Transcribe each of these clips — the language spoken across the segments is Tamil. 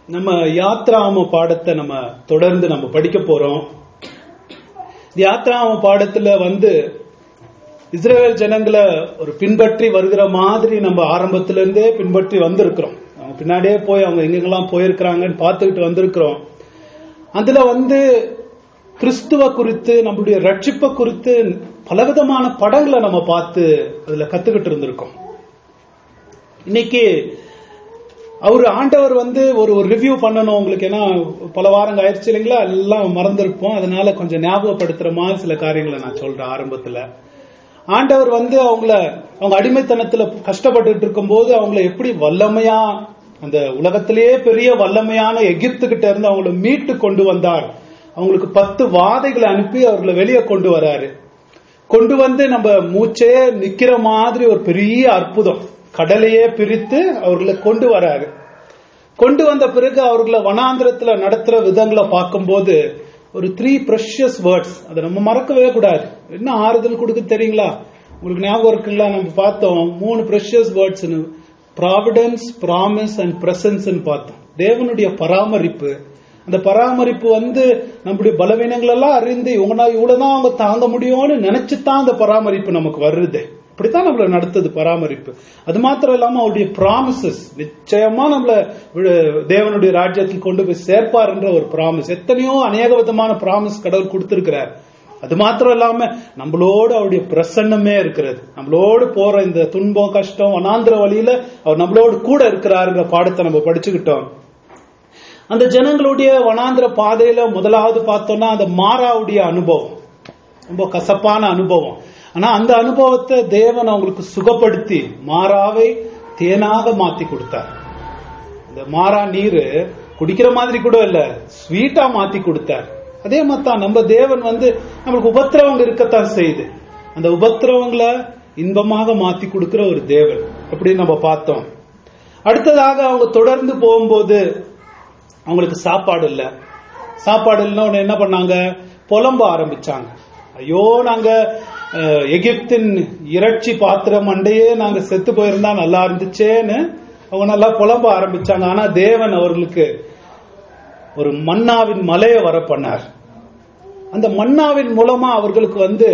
நம்ம யாத்ராம பாடத்தை நம்ம தொடர்ந்து நம்ம படிக்க போறோம் யாத்ராம பாடத்துல வந்து இஸ்ரேல் ஜனங்களை ஒரு பின்பற்றி வருகிற மாதிரி நம்ம ஆரம்பத்துல இருந்தே பின்பற்றி வந்திருக்கிறோம் அவங்க பின்னாடியே போய் அவங்க எங்கெங்கெல்லாம் போயிருக்கிறாங்கன்னு பார்த்துக்கிட்டு வந்திருக்கிறோம் அதுல வந்து கிறிஸ்துவ குறித்து நம்மளுடைய ரட்சிப்பை குறித்து பலவிதமான படங்களை நம்ம பார்த்து அதுல கத்துக்கிட்டு இருந்திருக்கோம் இன்னைக்கு அவர் ஆண்டவர் வந்து ஒரு ஒரு ரிவ்யூ பண்ணணும் உங்களுக்கு ஏன்னா பல வாரங்க ஆயிடுச்சு இல்லைங்களா எல்லாம் மறந்திருப்போம் அதனால கொஞ்சம் ஞாபகப்படுத்துற மாதிரி சில காரியங்களை நான் சொல்றேன் ஆரம்பத்துல ஆண்டவர் வந்து அவங்கள அவங்க அடிமைத்தனத்துல கஷ்டப்பட்டுட்டு இருக்கும்போது அவங்கள எப்படி வல்லமையா அந்த உலகத்திலேயே பெரிய வல்லமையான எகிப்துகிட்ட இருந்து அவங்கள மீட்டு கொண்டு வந்தார் அவங்களுக்கு பத்து வாதைகளை அனுப்பி அவர்களை வெளியே கொண்டு வராரு கொண்டு வந்து நம்ம மூச்சே நிக்கிற மாதிரி ஒரு பெரிய அற்புதம் கடலையே பிரித்து அவர்களை கொண்டு வராரு கொண்டு வந்த பிறகு அவர்களை வனாந்திரத்துல நடத்துற விதங்களை பார்க்கும்போது ஒரு த்ரீ ப்ரெஷியஸ் வேர்ட்ஸ் அதை நம்ம மறக்கவே கூடாது என்ன ஆறுதல் கொடுக்க தெரியுங்களா உங்களுக்கு ஞாபகம் இருக்குங்களா நம்ம பார்த்தோம் மூணு precious words providence promise and presence பார்த்தோம் தேவனுடைய பராமரிப்பு அந்த பராமரிப்பு வந்து நம்முடைய பலவீனங்கள் எல்லாம் அறிந்து இவங்கனா இவ்வளவுதான் அவங்க தாங்க முடியும்னு நினைச்சுதான் அந்த பராமரிப்பு நமக்கு வருது இப்படித்தான் நம்மள நடத்துது பராமரிப்பு அது மாத்திரம் இல்லாம அவருடைய ப்ராமிசஸ் நிச்சயமா நம்மள தேவனுடைய ராஜ்யத்தில் கொண்டு போய் சேர்ப்பார் என்ற ஒரு ப்ராமிஸ் எத்தனையோ அநேக விதமான ப்ராமிஸ் கடவுள் கொடுத்திருக்கிறார் அது மாத்திரம் இல்லாம நம்மளோடு அவருடைய பிரசன்னமே இருக்கிறது நம்மளோடு போற இந்த துன்பம் கஷ்டம் வனாந்திர வழியில அவர் நம்மளோடு கூட இருக்கிறாருங்கிற பாடத்தை நம்ம படிச்சுக்கிட்டோம் அந்த ஜனங்களுடைய வனாந்திர பாதையில முதலாவது பார்த்தோம்னா அந்த மாறாவுடைய அனுபவம் ரொம்ப கசப்பான அனுபவம் ஆனா அந்த அனுபவத்தை தேவன் அவங்களுக்கு சுகப்படுத்தி மாறாவை தேனாக மாத்தி கொடுத்தார் இந்த மாறா நீர் குடிக்கிற மாதிரி கூட இல்ல ஸ்வீட்டா மாத்தி கொடுத்தார் அதே மாதிரி நம்ம தேவன் வந்து நம்மளுக்கு உபத்திரவங்க இருக்கத்தான் செய்யுது அந்த உபத்திரவங்களை இன்பமாக மாத்தி கொடுக்கிற ஒரு தேவன் அப்படின்னு நம்ம பார்த்தோம் அடுத்ததாக அவங்க தொடர்ந்து போகும்போது அவங்களுக்கு சாப்பாடு இல்ல சாப்பாடு இல்லைன்னா என்ன பண்ணாங்க புலம்ப ஆரம்பிச்சாங்க ஐயோ நாங்க எகிப்தின் இறைச்சி பாத்திரம் அண்டையே நாங்க செத்து போயிருந்தா நல்லா இருந்துச்சேன்னு அவங்க நல்லா புலம்ப ஆரம்பிச்சாங்க ஆனா தேவன் அவர்களுக்கு ஒரு மன்னாவின் மலையை வர பண்ணார் அந்த மன்னாவின் மூலமா அவர்களுக்கு வந்து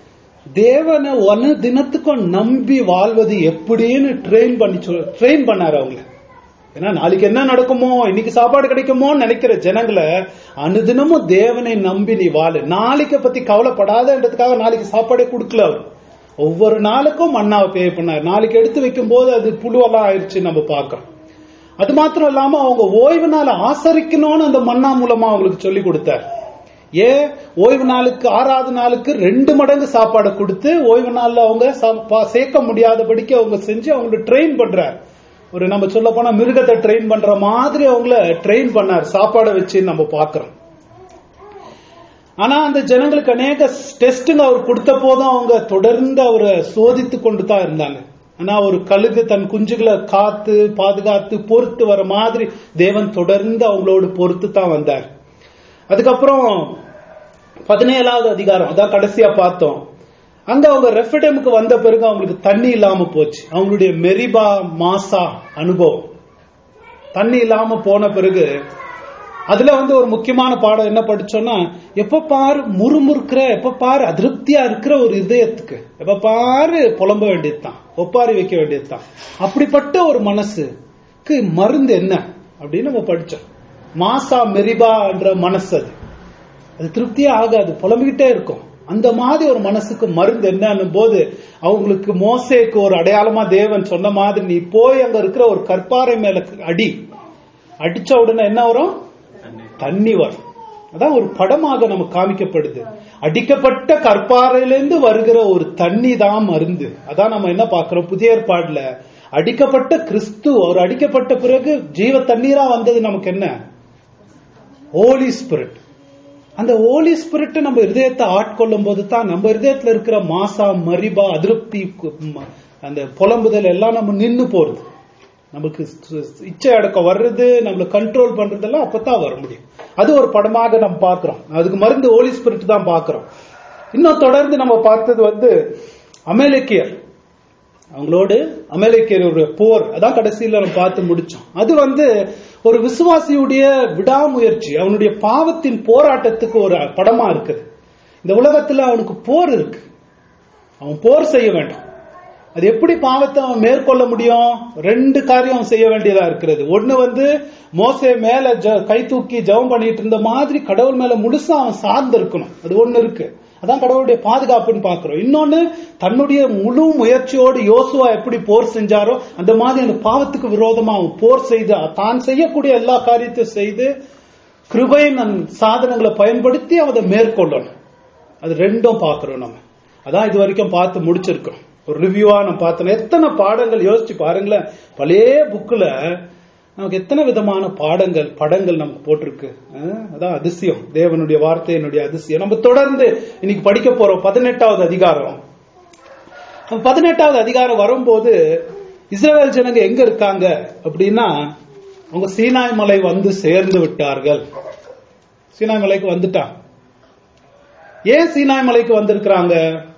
தேவனை ஒன்னு தினத்துக்கும் நம்பி வாழ்வது எப்படின்னு ட்ரெயின் பண்ணி ட்ரெயின் பண்ணாரு அவங்களை ஏன்னா நாளைக்கு என்ன நடக்குமோ இன்னைக்கு சாப்பாடு கிடைக்குமோன்னு நினைக்கிற ஜனங்களை அனுதினமும் தேவனை நம்பி நீ வாழு நாளைக்கு பத்தி கவலைப்படாதன்றதுக்காக நாளைக்கு சாப்பாடே கொடுக்கல அவர் ஒவ்வொரு நாளுக்கும் மண்ணாவை பே பண்ணார் நாளைக்கு எடுத்து வைக்கும் போது அது புழுவெல்லாம் ஆயிடுச்சு நம்ம பார்க்கறோம் அது மாத்திரம் இல்லாம அவங்க ஓய்வு நாள் ஆசரிக்கணும்னு அந்த மண்ணா மூலமா அவங்களுக்கு சொல்லி கொடுத்தார் ஏன் ஓய்வு நாளுக்கு ஆறாவது நாளுக்கு ரெண்டு மடங்கு சாப்பாடு கொடுத்து ஓய்வு நாள்ல அவங்க சேர்க்க முடியாதபடிக்கு அவங்க செஞ்சு அவங்களை ட்ரெயின் பண்றார் ஒரு நம்ம சொல்ல போனா மிருகத்தை ட்ரெயின் பண்ற மாதிரி அவங்கள ட்ரெயின் பண்ணார் சாப்பாடை வச்சு நம்ம பாக்குறோம் ஆனா அந்த ஜனங்களுக்கு அநேக டெஸ்ட்டுங்க அவர் கொடுத்த போதும் அவங்க தொடர்ந்து அவரை சோதித்து கொண்டு தான் இருந்தாங்க ஆனா ஒரு கழுகு தன் குஞ்சுகளை காத்து பாதுகாத்து பொறுத்து வர மாதிரி தேவன் தொடர்ந்து அவங்களோடு பொறுத்து தான் வந்தார் அதுக்கப்புறம் பதினேழாவது அதிகாரம் அதான் கடைசியா பார்த்தோம் அங்க அவங்க ரெஃபிடமுக்கு வந்த பிறகு அவங்களுக்கு தண்ணி இல்லாம போச்சு அவங்களுடைய மெரிபா மாசா அனுபவம் தண்ணி இல்லாம போன பிறகு அதுல வந்து ஒரு முக்கியமான பாடம் என்ன படிச்சோம்னா எப்ப பாரு முறுமுறுக்கிற எப்ப பாரு அதிருப்தியா இருக்கிற ஒரு இதயத்துக்கு எப்ப பாரு புலம்ப வேண்டியதுதான் ஒப்பாரி வைக்க வேண்டியதுதான் அப்படிப்பட்ட ஒரு மனசுக்கு மருந்து என்ன அப்படின்னு நம்ம படிச்சோம் மாசா மெரிபா என்ற மனசு அது அது திருப்தியே ஆகாது புலம்பிக்கிட்டே இருக்கும் அந்த மாதிரி ஒரு மனசுக்கு மருந்து என்னன்னு போது அவங்களுக்கு மோசேக்கு ஒரு அடையாளமா தேவன் சொன்ன மாதிரி நீ போய் அங்க இருக்கிற ஒரு கற்பாறை மேல அடி அடிச்ச உடனே என்ன வரும் தண்ணி வரும் அதான் ஒரு படமாக நமக்கு காமிக்கப்படுது அடிக்கப்பட்ட கற்பாறையிலிருந்து வருகிற ஒரு தண்ணி தான் மருந்து அதான் நம்ம என்ன பாக்குறோம் புதிய ஏற்பாடுல அடிக்கப்பட்ட கிறிஸ்து அவர் அடிக்கப்பட்ட பிறகு ஜீவ தண்ணீரா வந்தது நமக்கு என்ன ஹோலி ஸ்பிரிட் அந்த ஹோலி ஸ்பிரிட் நம்ம இருதயத்தை ஆட்கொள்ளும் போது தான் நம்ம இருதயத்துல இருக்கிற மாசா மரிபா அதிருப்தி அந்த புலம்புதல் எல்லாம் நம்ம நின்னு போறது நமக்கு இச்சை அடக்கம் வர்றது நம்மள கண்ட்ரோல் பண்றதெல்லாம் அப்பதான் வர முடியும் அது ஒரு படமாக நம்ம பாக்குறோம் அதுக்கு மருந்து ஹோலி ஸ்பிரிட் தான் பாக்குறோம் இன்னும் தொடர்ந்து நம்ம பார்த்தது வந்து அமெரிக்கியர் அவங்களோடு அமெரிக்கருடைய போர் அதான் கடைசியில நம்ம பார்த்து முடிச்சோம் அது வந்து ஒரு விசுவாசியுடைய விடாமுயற்சி அவனுடைய பாவத்தின் போராட்டத்துக்கு ஒரு படமா இருக்குது இந்த உலகத்துல அவனுக்கு போர் இருக்கு அவன் போர் செய்ய வேண்டும் அது எப்படி பாவத்தை அவன் மேற்கொள்ள முடியும் ரெண்டு காரியம் அவன் செய்ய வேண்டியதா இருக்கிறது ஒண்ணு வந்து மோசே மேல ஜ- கை தூக்கி ஜெபம் பண்ணிட்டு இருந்த மாதிரி கடவுள் மேல முழுசா அவன் சார்ந்து இருக்கணும் அது ஒண்ணு இருக்கு அதான் கடவுளுடைய பாதுகாப்புன்னு பாக்குறோம் இன்னொன்னு தன்னுடைய முழு முயற்சியோடு யோசுவா எப்படி போர் செஞ்சாரோ அந்த மாதிரி அந்த பாவத்துக்கு விரோதமா அவன் போர் செய்து தான் செய்யக்கூடிய எல்லா காரியத்தையும் செய்து கிருபையின் அந்த சாதனங்களை பயன்படுத்தி அவதை மேற்கொள்ளணும் அது ரெண்டும் பார்க்கிறோம் நம்ம அதான் இது வரைக்கும் பார்த்து முடிச்சிருக்கோம் ஒரு ரிவ்யூவா நம்ம பார்த்தோம் எத்தனை பாடங்கள் யோசிச்சு பாருங்களேன் பழைய புக்ல நமக்கு எத்தனை விதமான பாடங்கள் படங்கள் நமக்கு போட்டிருக்கு அஹ், அதான் அதிசயம் தேவனுடைய வார்த்தையினுடைய அதிசயம் நம்ம தொடர்ந்து இன்னைக்கு படிக்க போறோம் பதினெட்டாவது அதிகாரம் நம்ம பதினெட்டாவது அதிகாரம் வரும்போது இஸ்ரவேல் ஜனங்க எங்க இருக்காங்க அப்படின்னா அவங்க சீனாய் மலை வந்து சேர்ந்து விட்டார்கள் சீனாய் மலைக்கு வந்துட்டாங்க ஏன் சீனாய் மலைக்கு வந்திருக்கிறாங்க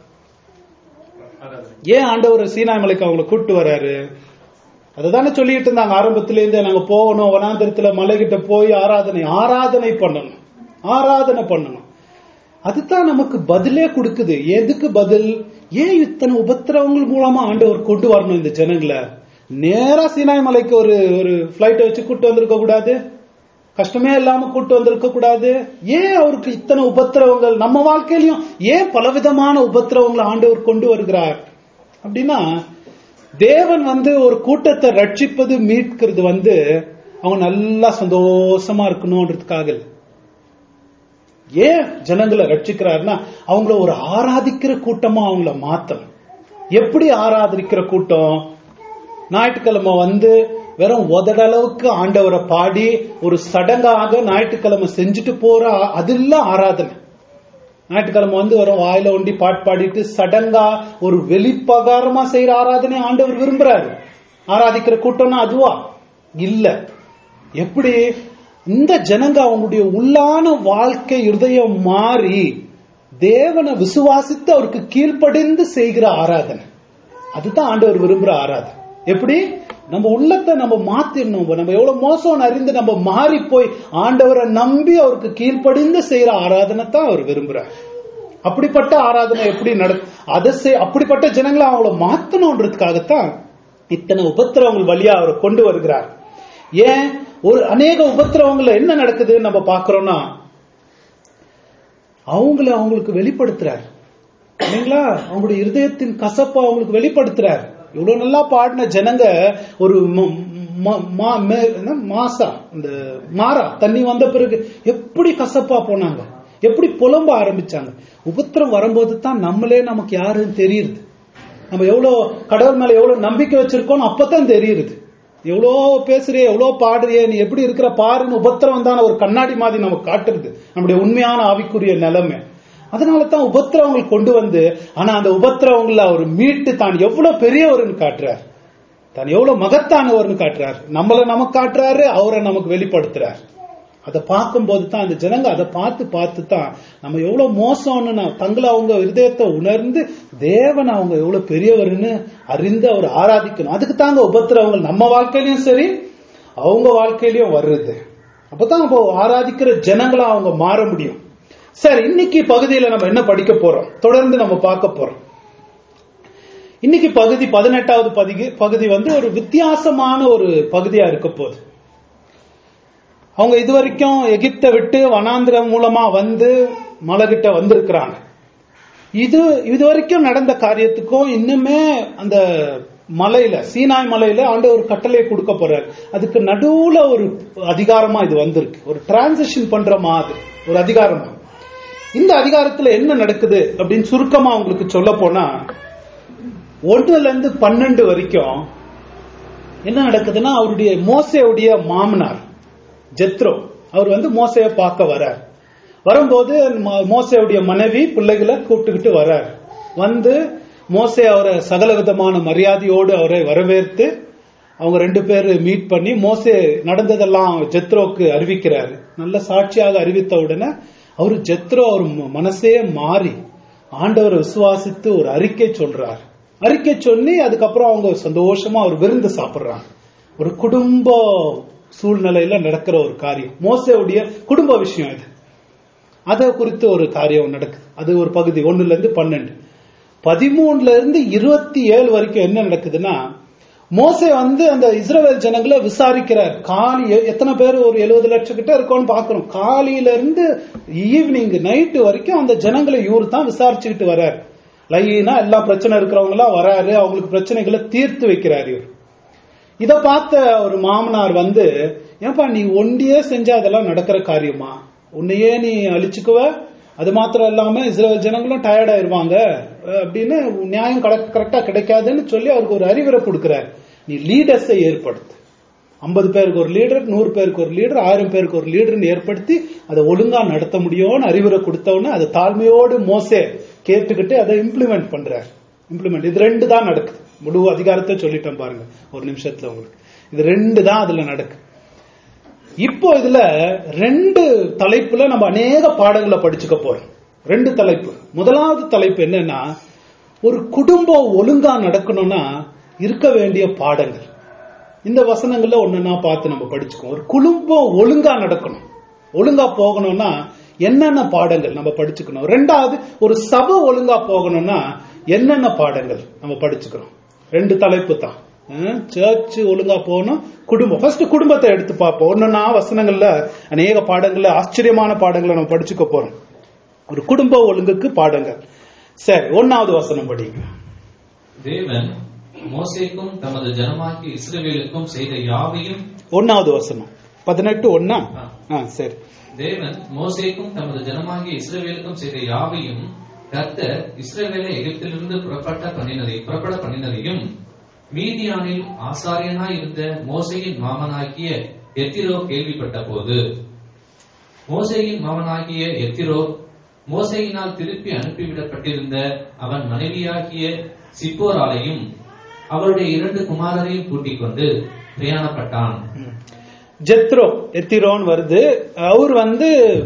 ஏன் ஆண்டவர் சீனாய் மலைக்கு அவங்களை கூட்டு வர்றாரு அதுதானே சொல்லிட்டு இருந்தாங்க ஆரம்பத்தில இருந்தே நாங்க போகணும் வனாந்திரத்துல மலைகிட்ட போய் ஆராதனை ஆராதனை பண்ணணும் ஆராதனை பண்ணணும் அதுதான் நமக்கு பதிலே கொடுக்குது எதுக்கு பதில் ஏன் இத்தனை உபத்திரவங்கள் மூலமா ஆண்டவர் கொண்டு வரணும் இந்த ஜனங்களை நேரா சீனாய் மலைக்கு ஒரு ஒரு பிளைட்டை வச்சு கூட்டு வந்திருக்க கூடாது கஷ்டமே இல்லாம கூட்டு வந்திருக்க கூடாது ஏன் அவருக்கு இத்தனை உபத்திரவங்கள் நம்ம வாழ்க்கையிலயும் ஏன் பலவிதமான உபத்திரவங்களை ஆண்டவர் கொண்டு வருகிறார் அப்படின்னா தேவன் வந்து ஒரு கூட்டத்தை ரட்சிப்பது மீட்கிறது வந்து அவங்க நல்லா சந்தோஷமா இருக்கணும்ன்றதுக்காக இல்ல. ஏன் ஜனங்களை ரட்சிக்கிறாருன்னா அவங்கள ஒரு ஆராதிக்கிற கூட்டமா அவங்கள மாத்தணும் எப்படி ஆராதிக்கிற கூட்டம் ஞாயிற்றுக்கிழமை வந்து வெறும் உதடளவுக்கு ஆண்டவரை பாடி ஒரு சடங்காக ஞாயிற்றுக்கிழமை செஞ்சுட்டு போற ஆ- அது இல்ல ஆராதனை ஞாயிற்றுக்கிழமை வந்து வெறும் வாயில ஒண்டி பாட்டு பாடிட்டு சடங்கா ஒரு வெளிப்பகாரமா செய்யற ஆராதனை ஆண்டவர் விரும்புறாரு ஆராதிக்கிற கூட்டம்னா அதுவா இல்ல எப்படி இந்த ஜனங்க அவங்களுடைய உள்ளான வாழ்க்கை இருதயம் மாறி தேவனை விசுவாசித்து அவருக்கு கீழ்ப்படிந்து செய்கிற ஆராதனை அதுதான் ஆண்டவர் விரும்புற ஆராதனை எப்படி நம்ம உள்ளத்தை நம்ம மாத்திடணும் நம்ம எவ்வளவு மோசம் அறிந்து நம்ம மாறி போய் ஆண்டவரை நம்பி அவருக்கு கீழ்ப்படிந்து செய்யற ஆராதனை தான் அவர் விரும்புறார் அப்படிப்பட்ட ஆராதனை எப்படி நட அதை செய் அப்படிப்பட்ட ஜனங்களை அவங்கள மாத்தணுன்றதுக்காகத்தான் இத்தனை உபத்திரவங்கள் வழியா அவர் கொண்டு வருகிறார் ஏன் ஒரு அநேக உபத்திரவங்கள்ல என்ன நடக்குதுன்னு நம்ம பாக்குறோம்னா அவங்கள அவங்களுக்கு வெளிப்படுத்துறார் இல்லைங்களா அவங்களுடைய இருதயத்தின் கசப்பை அவங்களுக்கு வெளிப்படுத்துறார் இவ்வளவு நல்லா பாடின ஜனங்க ஒரு ம- ம- மா- மே- என்ன? மாசா இந்த மாறா தண்ணி வந்த பிறகு எப்படி கசப்பா போனாங்க எப்படி புலம்ப ஆரம்பிச்சாங்க உபத்திரம் வரும்போது தான் நம்மளே நமக்கு யாருன்னு தெரியுது நம்ம எவ்வளவு கடவுள் மேல எவ்வளவு நம்பிக்கை வச்சிருக்கோம் அப்பதான் தெரியுது எவ்வளோ பேசுறியே எவ்வளோ பாடுறியே நீ எப்படி இருக்கிற பாருன்னு உபத்திரம் தான ஒரு கண்ணாடி மாதிரி நமக்கு காட்டுறது நம்முடைய உண்மையான ஆவிக்குரிய நிலைமை அதனால தான் உபத்திரவங்கள் கொண்டு வந்து ஆனா அந்த உபத்திரவங்களை அவர் மீட்டு தான் எவ்வளவு பெரியவர்னு காட்டுறார் தான் எவ்வளவு மகத்தானவர்னு காட்டுறார் நம்மள நமக்கு காட்டுறாரு அவரை நமக்கு வெளிப்படுத்துறார் அதை பார்க்கும்போது தான் அந்த ஜனங்க அதை பார்த்து பார்த்து தான் நம்ம எவ்வளவு மோசம்னு நான் தங்களை அவங்க இருதயத்தை உணர்ந்து தேவன் அவங்க எவ்வளவு பெரியவர்னு அறிந்து அவர் ஆராதிக்கணும் அதுக்கு தாங்க உபத்திரவங்கள் நம்ம வாழ்க்கையிலயும் சரி அவங்க வாழ்க்கையிலயும் வருது அப்பதான் அப்போ ஆராதிக்கிற ஜனங்களா அவங்க மாற முடியும் சரி இன்னைக்கு பகுதியில நம்ம என்ன படிக்க போறோம் தொடர்ந்து நம்ம பார்க்க போறோம் இன்னைக்கு பகுதி பதினெட்டாவது பகுதி பகுதி வந்து ஒரு வித்தியாசமான ஒரு பகுதியா இருக்க போகுது அவங்க இதுவரைக்கும் எகிப்தை விட்டு வனாந்திரம் மூலமா வந்து மலைகிட்ட வந்திருக்கிறாங்க இது இதுவரைக்கும் நடந்த காரியத்துக்கும் இன்னுமே அந்த மலையில சீனாய் மலையில ஆண்டு ஒரு கட்டளை கொடுக்க போறாரு அதுக்கு நடுவுல ஒரு அதிகாரமா இது வந்திருக்கு ஒரு டிரான்சிஷன் பண்ற மாதிரி ஒரு அதிகாரமா இந்த அதிகாரத்துல என்ன நடக்குது அப்படின்னு சுருக்கமா உங்களுக்கு சொல்ல போனா ஒன்றுல இருந்து பன்னெண்டு வரைக்கும் என்ன நடக்குதுன்னா அவருடைய மோசையுடைய மாமனார் ஜெத்ரோ அவர் வந்து மோசைய பார்க்க வரார் வரும்போது ம- மோசேயுடைய மனைவி பிள்ளைகளை கூப்பிட்டுக்கிட்டு வரார் வந்து மோசே அவரை சகல விதமான மரியாதையோடு அவரை வரவேற்று அவங்க ரெண்டு பேர் மீட் பண்ணி மோசே நடந்ததெல்லாம் ஜெத்ரோக்கு அறிவிக்கிறாரு நல்ல சாட்சியாக அறிவித்த உடனே அவரு ஜெத்ரோ அவர் ம- மனசே மாறி ஆண்டவரை விசுவாசித்து ஒரு அறிக்கை சொல்றார் அறிக்கை சொல்லி அதுக்கப்புறம் அவங்க சந்தோஷமா ஒரு விருந்து சாப்பிடுறாங்க ஒரு குடும்ப சூழ்நிலையில நடக்கிற ஒரு காரியம் மோசையுடைய குடும்ப விஷயம் இது அதை குறித்து ஒரு காரியம் நடக்குது அது ஒரு பகுதி ஒண்ணுல இருந்து பன்னெண்டு பதிமூணுல இருந்து இருபத்தி ஏழு வரைக்கும் என்ன நடக்குதுன்னா மோசே வந்து அந்த இஸ்ரவேல் ஜனங்களை விசாரிக்கிறார் காலி எத்தனை பேர் ஒரு எழுபது லட்சம் கிட்ட இருக்கோம்னு பாக்குறோம் காலையில இருந்து ஈவினிங் நைட்டு வரைக்கும் அந்த ஜனங்களை இவரு தான் விசாரிச்சுக்கிட்டு வர்றார் லைனா எல்லா பிரச்சனை இருக்கிறவங்க எல்லாம் வராரு அவங்களுக்கு பிரச்சனைகளை தீர்த்து வைக்கிறார் இவர் இத பார்த்த ஒரு மாமனார் வந்து ஏன்பா நீ ஒண்டியே செஞ்சா அதெல்லாம் நடக்கிற காரியமா உன்னையே நீ அழிச்சுக்குவ அது மாத்திரம் இல்லாம இஸ்ரேல் ஜனங்களும் டயர்ட் ஆயிருவாங்க அப்படின்னு நியாயம் கரெக்டா கிடைக்காதுன்னு சொல்லி அவருக்கு ஒரு அறிவுரை கொடுக்கிறார் நீ லீடர்ஸை ஏற்படுத்து ஐம்பது பேருக்கு ஒரு லீடர் நூறு பேருக்கு ஒரு லீடர் ஆயிரம் பேருக்கு ஒரு லீடர்னு ஏற்படுத்தி அதை ஒழுங்கா நடத்த முடியும்னு அறிவுரை கொடுத்தவொடனே அதை தாழ்மையோடு மோசே கேட்டுக்கிட்டு அதை இம்ப்ளிமெண்ட் பண்றார் இம்ப்ளிமெண்ட் இது ரெண்டு தான் நடக்குது முழு அதிகாரத்தை சொல்லிட்டேன் பாருங்க ஒரு நிமிஷத்துல உங்களுக்கு இது ரெண்டு தான் அதுல நடக்கு இப்போ இதுல ரெண்டு தலைப்புல நம்ம அநேக பாடங்களை படிச்சுக்க போறோம் ரெண்டு தலைப்பு முதலாவது தலைப்பு என்னன்னா ஒரு குடும்பம் ஒழுங்கா நடக்கணும்னா இருக்க வேண்டிய பாடங்கள் இந்த வசனங்கள்ல ஒன்னா பார்த்து நம்ம படிச்சுக்கோம் ஒரு குடும்பம் ஒழுங்கா நடக்கணும் ஒழுங்கா போகணும்னா என்னென்ன பாடங்கள் நம்ம படிச்சுக்கணும் ரெண்டாவது ஒரு சபை ஒழுங்கா போகணும்னா என்னென்ன பாடங்கள் நம்ம படிச்சுக்கிறோம் ரெண்டு தலைப்பு தான் சர்ச் ஒழுங்கா போகணும் குடும்பம் ஃபர்ஸ்ட் குடும்பத்தை எடுத்து பார்ப்போம் ஒன்னொன்னா வசனங்கள்ல அநேக பாடங்கள்ல ஆச்சரியமான பாடங்களை நம்ம படிச்சுக்க போறோம் ஒரு குடும்ப ஒழுங்குக்கு பாடங்கள் சரி ஒன்னாவது வசனம் படிங்க தேவன் மோசேக்கும் தமது ஜனமாகிய இஸ்ரவேலுக்கும் செய்த யாவையும் ஒன்னாவது வசனம் பதினெட்டு ஒன்னா ஆ சரி தேவன் மோசேக்கும் தமது ஜனமாகிய இஸ்ரவேலுக்கும் செய்த யாவையும் கர்த்தர் இஸ்ரவேலை எகிப்திலிருந்து புறப்பட்ட பண்ணினதை புறப்பட பண்ணினதையும் மீதியானில் ஆசாரியனாய் இருந்த மோசையின் மாமனாகிய எத்திரோ கேள்விப்பட்ட போது மோசையின் மாமனாகிய எத்திரோ மோசையினால் திருப்பி அனுப்பிவிடப்பட்டிருந்த அவன் மனைவியாகிய சிப்போராலையும் அவருடைய இரண்டு குமாரரையும் கூட்டிக் கொண்டு பிரயாணப்பட்டான் ஜெத்ரோ எத்திரோன் வருது அவர் வந்து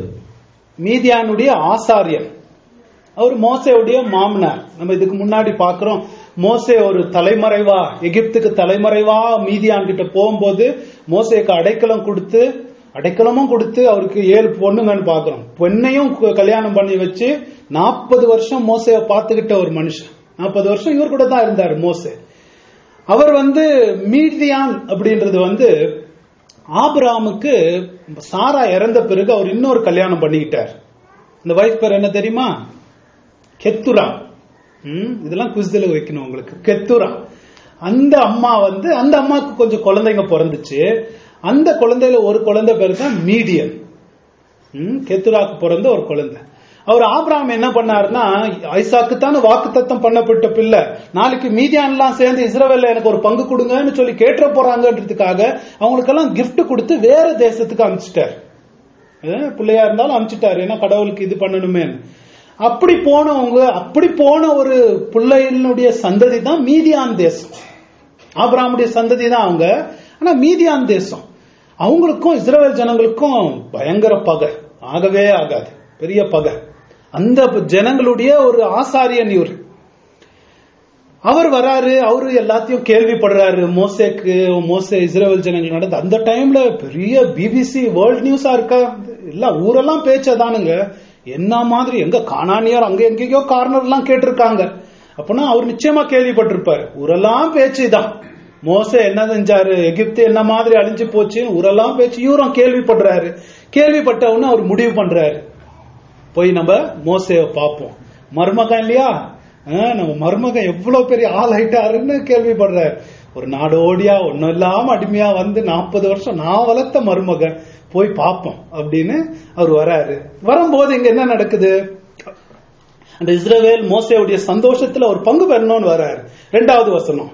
மீதியானுடைய ஆசாரியன் அவர் மோசையுடைய மாமனார் நம்ம இதுக்கு முன்னாடி பாக்குறோம் மோசே ஒரு தலைமறைவா எகிப்துக்கு தலைமறைவா மீதியான் கிட்ட போகும்போது மோசேக்கு அடைக்கலம் கொடுத்து அடைக்கலமும் கொடுத்து அவருக்கு ஏழு பொண்ணுங்கன்னு பாக்குறோம் பெண்ணையும் கல்யாணம் பண்ணி வச்சு நாற்பது வருஷம் மோசைய பார்த்துக்கிட்ட ஒரு மனுஷன் நாற்பது வருஷம் இவர் கூட தான் இருந்தார் மோசே அவர் வந்து மீதியான் அப்படின்றது வந்து ஆபிராமுக்கு சாரா இறந்த பிறகு அவர் இன்னொரு கல்யாணம் பண்ணிக்கிட்டார் இந்த வைஃப் பேர் என்ன தெரியுமா கெத்துரா இதெல்லாம் குஸ்தில வைக்கணும் உங்களுக்கு கெத்துரா அந்த அம்மா வந்து அந்த அம்மாவுக்கு கொஞ்சம் குழந்தைங்க பிறந்துச்சு அந்த குழந்தையில ஒரு குழந்தை பேர் தான் மீடியன் கெத்துராக்கு பிறந்த ஒரு குழந்தை அவர் ஆபிராம் என்ன பண்ணாருன்னா ஐசாக்கு தானே வாக்கு தத்தம் பண்ணப்பட்ட பிள்ளை நாளைக்கு மீதியான்லாம் சேர்ந்து இஸ்ரேவேல எனக்கு ஒரு பங்கு கொடுங்கன்னு சொல்லி கேட்ட போறாங்கன்றதுக்காக அவங்களுக்கெல்லாம் கிஃப்ட் கொடுத்து வேற தேசத்துக்கு அனுப்பிச்சிட்டார் பிள்ளையா இருந்தாலும் அனுப்பிச்சிட்டாரு ஏன்னா கடவுளுக்கு இது பண்ணணுமே அப்படி போனவங்க அப்படி போன ஒரு பிள்ளைகளுடைய சந்ததி தான் மீதியான் தேசம் ஆபிராமுடைய சந்ததி தான் அவங்க ஆனா மீதியான் தேசம் அவங்களுக்கும் இஸ்ரேல் ஜனங்களுக்கும் பயங்கர பகை ஆகவே ஆகாது பெரிய பகை அந்த ஜனங்களுடைய ஒரு ஆசாரியன் இவர் அவர் வராரு அவரு எல்லாத்தையும் கேள்விப்படுறாரு மோசேக்கு மோசே இஸ்ரேல் ஜனங்கள் நடந்து அந்த டைம்ல பெரிய பிபிசி வேர்ல்ட் நியூஸா இருக்கா இல்ல ஊரெல்லாம் பேச்சதானுங்க என்ன மாதிரி எங்க காணானியார் அங்க எங்கேயோ கார்னர் எல்லாம் கேட்டிருக்காங்க அப்படின்னா அவர் நிச்சயமா கேள்விப்பட்டிருப்பாரு ஊரெல்லாம் பேச்சு தான் மோசே என்ன செஞ்சாரு எகிப்து என்ன மாதிரி அழிஞ்சு போச்சு ஊரெல்லாம் பேச்சு இவரும் கேள்விப்படுறாரு கேள்விப்பட்டவொன்னு அவர் முடிவு பண்றாரு போய் நம்ம மோசைய பார்ப்போம் மருமகன் இல்லையா நம்ம மருமகன் எவ்வளவு பெரிய ஆள் ஆயிட்டாருன்னு கேள்விப்படுறாரு ஒரு நாடோடியா ஒன்னும் இல்லாம அடிமையா வந்து நாற்பது வருஷம் நான் வளர்த்த மருமகன் போய் பார்ப்போம் அப்படின்னு அவர் வராரு வரும்போது இங்க என்ன நடக்குது அந்த இஸ்ரவேல் மோசையுடைய சந்தோஷத்துல ஒரு பங்கு பெறணும்னு வராரு ரெண்டாவது வசனம்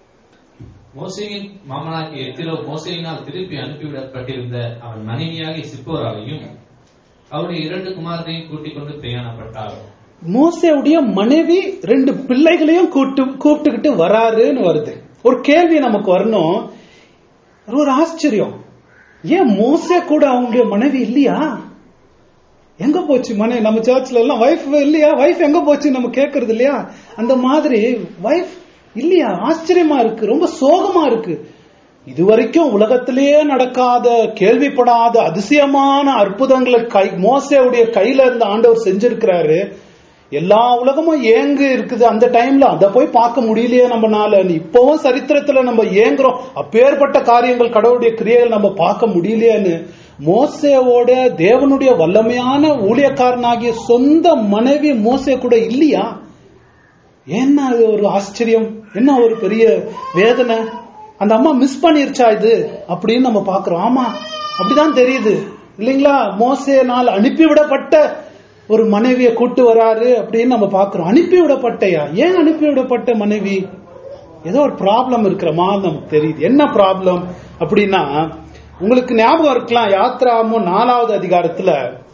மோசையின் மாமனாகிய எத்திரோ மோசையினால் திருப்பி அனுப்பிவிடப்பட்டிருந்த அவன் மனைவியாகிய சிப்போராலையும் அவருடைய இரண்டு குமாரரையும் கூட்டிக் கொண்டு பிரயாணப்பட்டார் மோசையுடைய மனைவி ரெண்டு பிள்ளைகளையும் கூட்டு கூப்பிட்டுக்கிட்டு வராருன்னு வருது ஒரு கேள்வி நமக்கு வரணும் ஒரு ஆச்சரியம் ஏன் மோசே கூட அவங்களுடைய மனைவி இல்லையா எங்க போச்சு மனைவி நம்ம சர்ச்ல எல்லாம் வைஃப் இல்லையா வைஃப் எங்க போச்சு நம்ம கேக்குறது இல்லையா அந்த மாதிரி வைஃப் இல்லையா ஆச்சரியமா இருக்கு ரொம்ப சோகமா இருக்கு இதுவரைக்கும் உலகத்திலேயே நடக்காத கேள்விப்படாத அதிசயமான அற்புதங்களை கை மோசையுடைய கையில இருந்த ஆண்டவர் செஞ்சிருக்கிறாரு எல்லா உலகமும் ஏங்கு இருக்குது அந்த டைம்ல அதை போய் பார்க்க முடியலையே நம்மனால இப்பவும் சரித்திரத்துல நம்ம ஏங்குறோம் அப்பேற்பட்ட காரியங்கள் கடவுளுடைய கிரியைகள் நம்ம பார்க்க முடியலையேன்னு மோசையோட தேவனுடைய வல்லமையான ஊழியக்காரனாகிய சொந்த மனைவி மோசே கூட இல்லையா என்ன அது ஒரு ஆச்சரியம் என்ன ஒரு பெரிய வேதனை அந்த அம்மா மிஸ் பண்ணிருச்சா இது அப்படின்னு நம்ம பாக்குறோம் ஆமா அப்படிதான் தெரியுது இல்லைங்களா மோசேனால் அனுப்பிவிடப்பட்ட ஒரு மனைவியை கூட்டு வராரு அப்படின்னு நம்ம பாக்குறோம் அனுப்பிவிடப்பட்டையா ஏன் அனுப்பிவிடப்பட்ட மனைவி ஏதோ ஒரு ப்ராப்ளம் இருக்கிற மாதிரி நமக்கு தெரியுது என்ன ப்ராப்ளம் அப்படின்னா உங்களுக்கு ஞாபகம் இருக்கலாம் யாத்ராமோ நாலாவது அதிகாரத்துல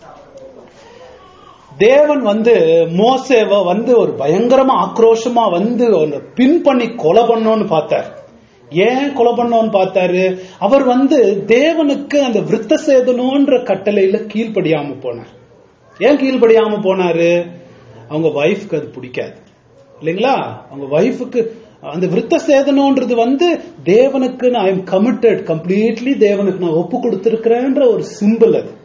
தேவன் வந்து மோசேவ வந்து ஒரு பயங்கரமா ஆக்ரோஷமா வந்து அவனை பின் பண்ணி கொலை பண்ணோன்னு பார்த்தார் ஏன் கொலை பண்ணோன்னு பார்த்தாரு அவர் வந்து தேவனுக்கு அந்த விருத்த சேதனோன்ற கட்டளையில கீழ்ப்படியாம போனார் ஏன் கீழ்ப்படியாம போனாரு அவங்க வைஃப்க்கு அது பிடிக்காது இல்லைங்களா அவங்க வைஃபுக்கு அந்த விருத்த சேதனம்ன்றது வந்து தேவனுக்கு நான் ஐம் கமிட்டட் கம்ப்ளீட்லி தேவனுக்கு நான் ஒப்பு கொடுத்திருக்கிறேன்ற ஒரு சிம்பிள் அது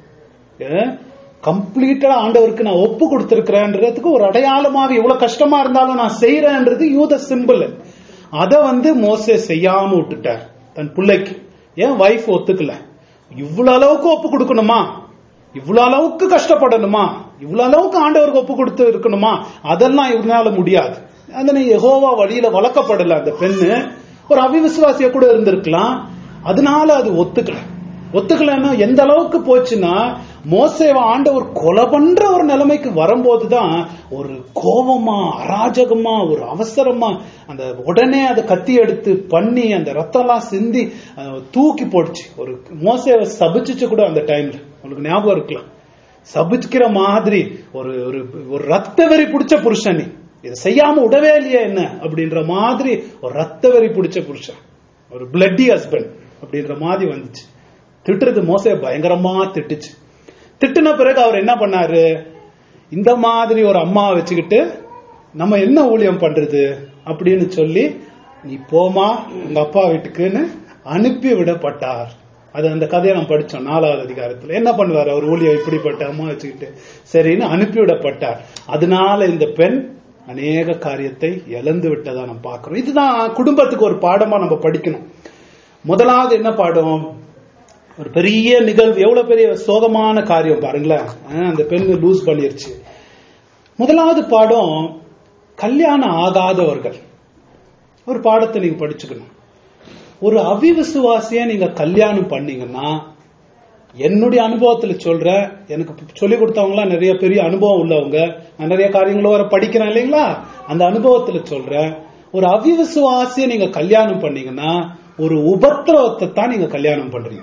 கம்ப்ளீட்டா ஆண்டவருக்கு நான் ஒப்பு கொடுத்திருக்கிறேன்றதுக்கு ஒரு அடையாளமாக இவ்வளவு கஷ்டமா இருந்தாலும் நான் செய்யறேன்றது யூத சிம்பிள் அத வந்து மோசே செய்யாம விட்டுட்டார் தன் பிள்ளைக்கு ஏன் வைஃப் ஒத்துக்கல இவ்வளவு அளவுக்கு ஒப்பு கொடுக்கணுமா இவ்வளவு அளவுக்கு கஷ்டப்படணுமா இவ்வளவு அளவுக்கு ஆண்டவருக்கு ஒப்பு கொடுத்து இருக்கணுமா அதெல்லாம் இவனால முடியாது அதனை யெகோவா வழியில வளர்க்கப்படல அந்த பெண்ணு ஒரு அவிவிசுவாசிய கூட இருந்திருக்கலாம் அதனால அது ஒத்துக்கல ஒத்துக்கலன்னா எந்த அளவுக்கு போச்சுன்னா மோசேவ ஆண்டவர் கொலை பண்ற ஒரு நிலைமைக்கு வரும்போதுதான் ஒரு கோபமா அராஜகமா ஒரு அவசரமா அந்த உடனே அதை கத்தி எடுத்து பண்ணி அந்த ரத்தம்லாம் சிந்தி அஹ், தூக்கி போடுச்சு ஒரு மோசேவை சபிச்சுச்சு கூட அந்த டைம்ல உங்களுக்கு ஞாபகம் இருக்கலாம் சபிச்சுக்கிற மாதிரி ஒரு ஒரு ஒரு ரத்த வெறி பிடிச்ச புருஷன் நீ இதை செய்யாம விடவே இல்லையே என்ன அப்படின்ற மாதிரி ஒரு ரத்த வெறி பிடிச்ச புருஷன் ஒரு பிளட்டி ஹஸ்பண்ட் அப்படின்ற மாதிரி வந்துச்சு திட்டுறது மோசைய பயங்கரமா திட்டுச்சு திட்டுன பிறகு அவர் என்ன பண்ணாரு இந்த மாதிரி ஒரு அம்மாவை வச்சுக்கிட்டு நம்ம என்ன ஊழியம் பண்றது அப்படின்னு சொல்லி நீ போமா உங்க அப்பா வீட்டுக்குன்னு அனுப்பி விடப்பட்டார் அது அந்த கதையை நம்ம படிச்சோம் நாலாவது அதிகாரத்துல என்ன பண்ணுவார் அவர் ஊழியம் இப்படிப்பட்ட அம்மா வச்சுக்கிட்டு சரின்னு அனுப்பி விடப்பட்டார் அதனால இந்த பெண் அநேக காரியத்தை இழந்து விட்டதா நம்ம பார்க்கிறோம் இதுதான் குடும்பத்துக்கு ஒரு பாடமா நம்ம படிக்கணும் முதலாவது என்ன பாடம் ஒரு பெரிய நிகழ்வு எவ்வளவு பெரிய சோகமான காரியம் பாருங்களேன் அஹ் அந்த பெண் லூஸ் பண்ணிருச்சு முதலாவது பாடம் கல்யாணம் ஆகாதவர்கள் ஒரு பாடத்தை நீங்க படிச்சுக்கணும் ஒரு அவிவிசுவாசிய நீங்க கல்யாணம் பண்ணீங்கன்னா என்னுடைய அனுபவத்துல சொல்றேன் எனக்கு சொல்லி கொடுத்தவங்களாம் நிறைய பெரிய அனுபவம் உள்ளவங்க நான் நிறைய காரியங்களும் வர படிக்கிறேன் இல்லைங்களா அந்த அனுபவத்துல சொல்றேன் ஒரு அவிவிசுவாசிய நீங்க கல்யாணம் பண்ணீங்கன்னா ஒரு உபத்திரவத்தை தான் நீங்க கல்யாணம் பண்றீங்க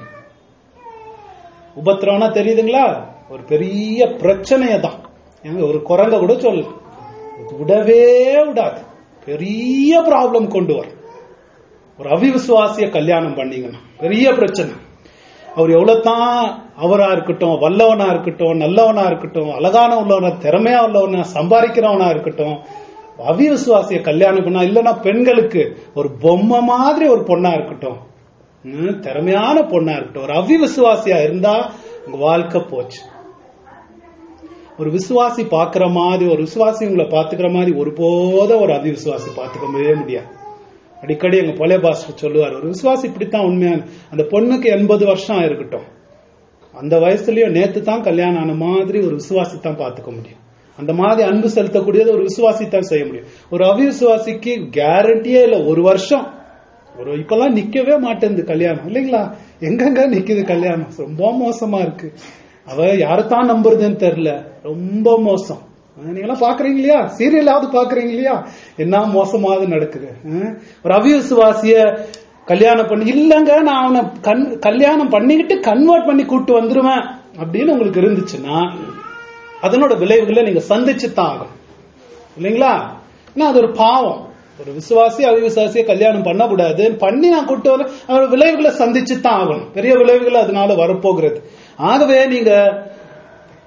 உபத்திரவம்னா தெரியுதுங்களா ஒரு பெரிய பிரச்சனையை தான் ஏங்க ஒரு குரங்க கூட சொல்லலாம் விடவே விடாது பெரிய ப்ராப்ளம் கொண்டு வரும் ஒரு அவிவிசுவாசிய கல்யாணம் பண்ணீங்கன்னா பெரிய பிரச்சனை அவர் எவ்வளவுதான் அவரா இருக்கட்டும் வல்லவனா இருக்கட்டும் நல்லவனா இருக்கட்டும் அழகான உள்ளவனா திறமையா உள்ளவனா சம்பாதிக்கிறவனா இருக்கட்டும் அவிவிசுவாசிய கல்யாணம் பண்ணா இல்லைன்னா பெண்களுக்கு ஒரு பொம்மை மாதிரி ஒரு பொண்ணா இருக்கட்டும் ம், திறமையான பொண்ணா இருக்கட்டும் ஒரு அவிவிசுவாசியா இருந்தா உங்க வாழ்க்கை போச்சு ஒரு விசுவாசி பாக்குற மாதிரி ஒரு விசுவாசி உங்களை பாத்துக்கிற மாதிரி ஒருபோதும் ஒரு அவிவிசுவாசி பாத்துக்கவே முடியாது அடிக்கடி எங்க பழைய பாஸ்டர் சொல்லுவார் ஒரு விசுவாசி இப்படித்தான் உண்மையான அந்த பொண்ணுக்கு எண்பது வருஷம் ஆயிருக்கட்டும் அந்த வயசுலயும் நேத்து தான் கல்யாணம் ஆன மாதிரி ஒரு விசுவாசி தான் பாத்துக்க முடியும் அந்த மாதிரி அன்பு செலுத்தக்கூடியது ஒரு விசுவாசி தான் செய்ய முடியும் ஒரு அவிசுவாசிக்கு கேரண்டியே இல்ல ஒரு வருஷம் ஒரு இப்பெல்லாம் நிக்கவே மாட்டேங்குது கல்யாணம் இல்லைங்களா எங்கெங்க நிக்குது கல்யாணம் ரொம்ப மோசமா இருக்கு அவ யாரைத்தான் நம்புறதுன்னு தெரியல ரொம்ப மோசம் அஹ் நீங்கெல்லாம் பாக்குறீங்க இல்லையா சீரியலாவது பாக்குறீங்க இல்லையா என்ன மோசமாவது நடக்குது அஹ் ஒரு அவிசுவாசிய கல்யாணம் பண்ணி இல்லங்க நான் அவனை கண் கல்யாணம் பண்ணிக்கிட்டு கன்வெர்ட் பண்ணி கூட்டு வந்துருவேன் அப்படின்னு உங்களுக்கு இருந்துச்சுன்னா அதனோட விளைவுகளை நீங்க சந்திச்சு தான் ஆகும் இல்லைங்களா ஏன்னா அது ஒரு பாவம் ஒரு விசுவாசி அவிசுவாசிய கல்யாணம் பண்ணக்கூடாது பண்ணி நான் கூட்டு வர அதோட விளைவுகளை சந்திச்சு தான் ஆகணும் பெரிய விளைவுகள் அதனால வரப்போகிறது ஆகவே நீங்க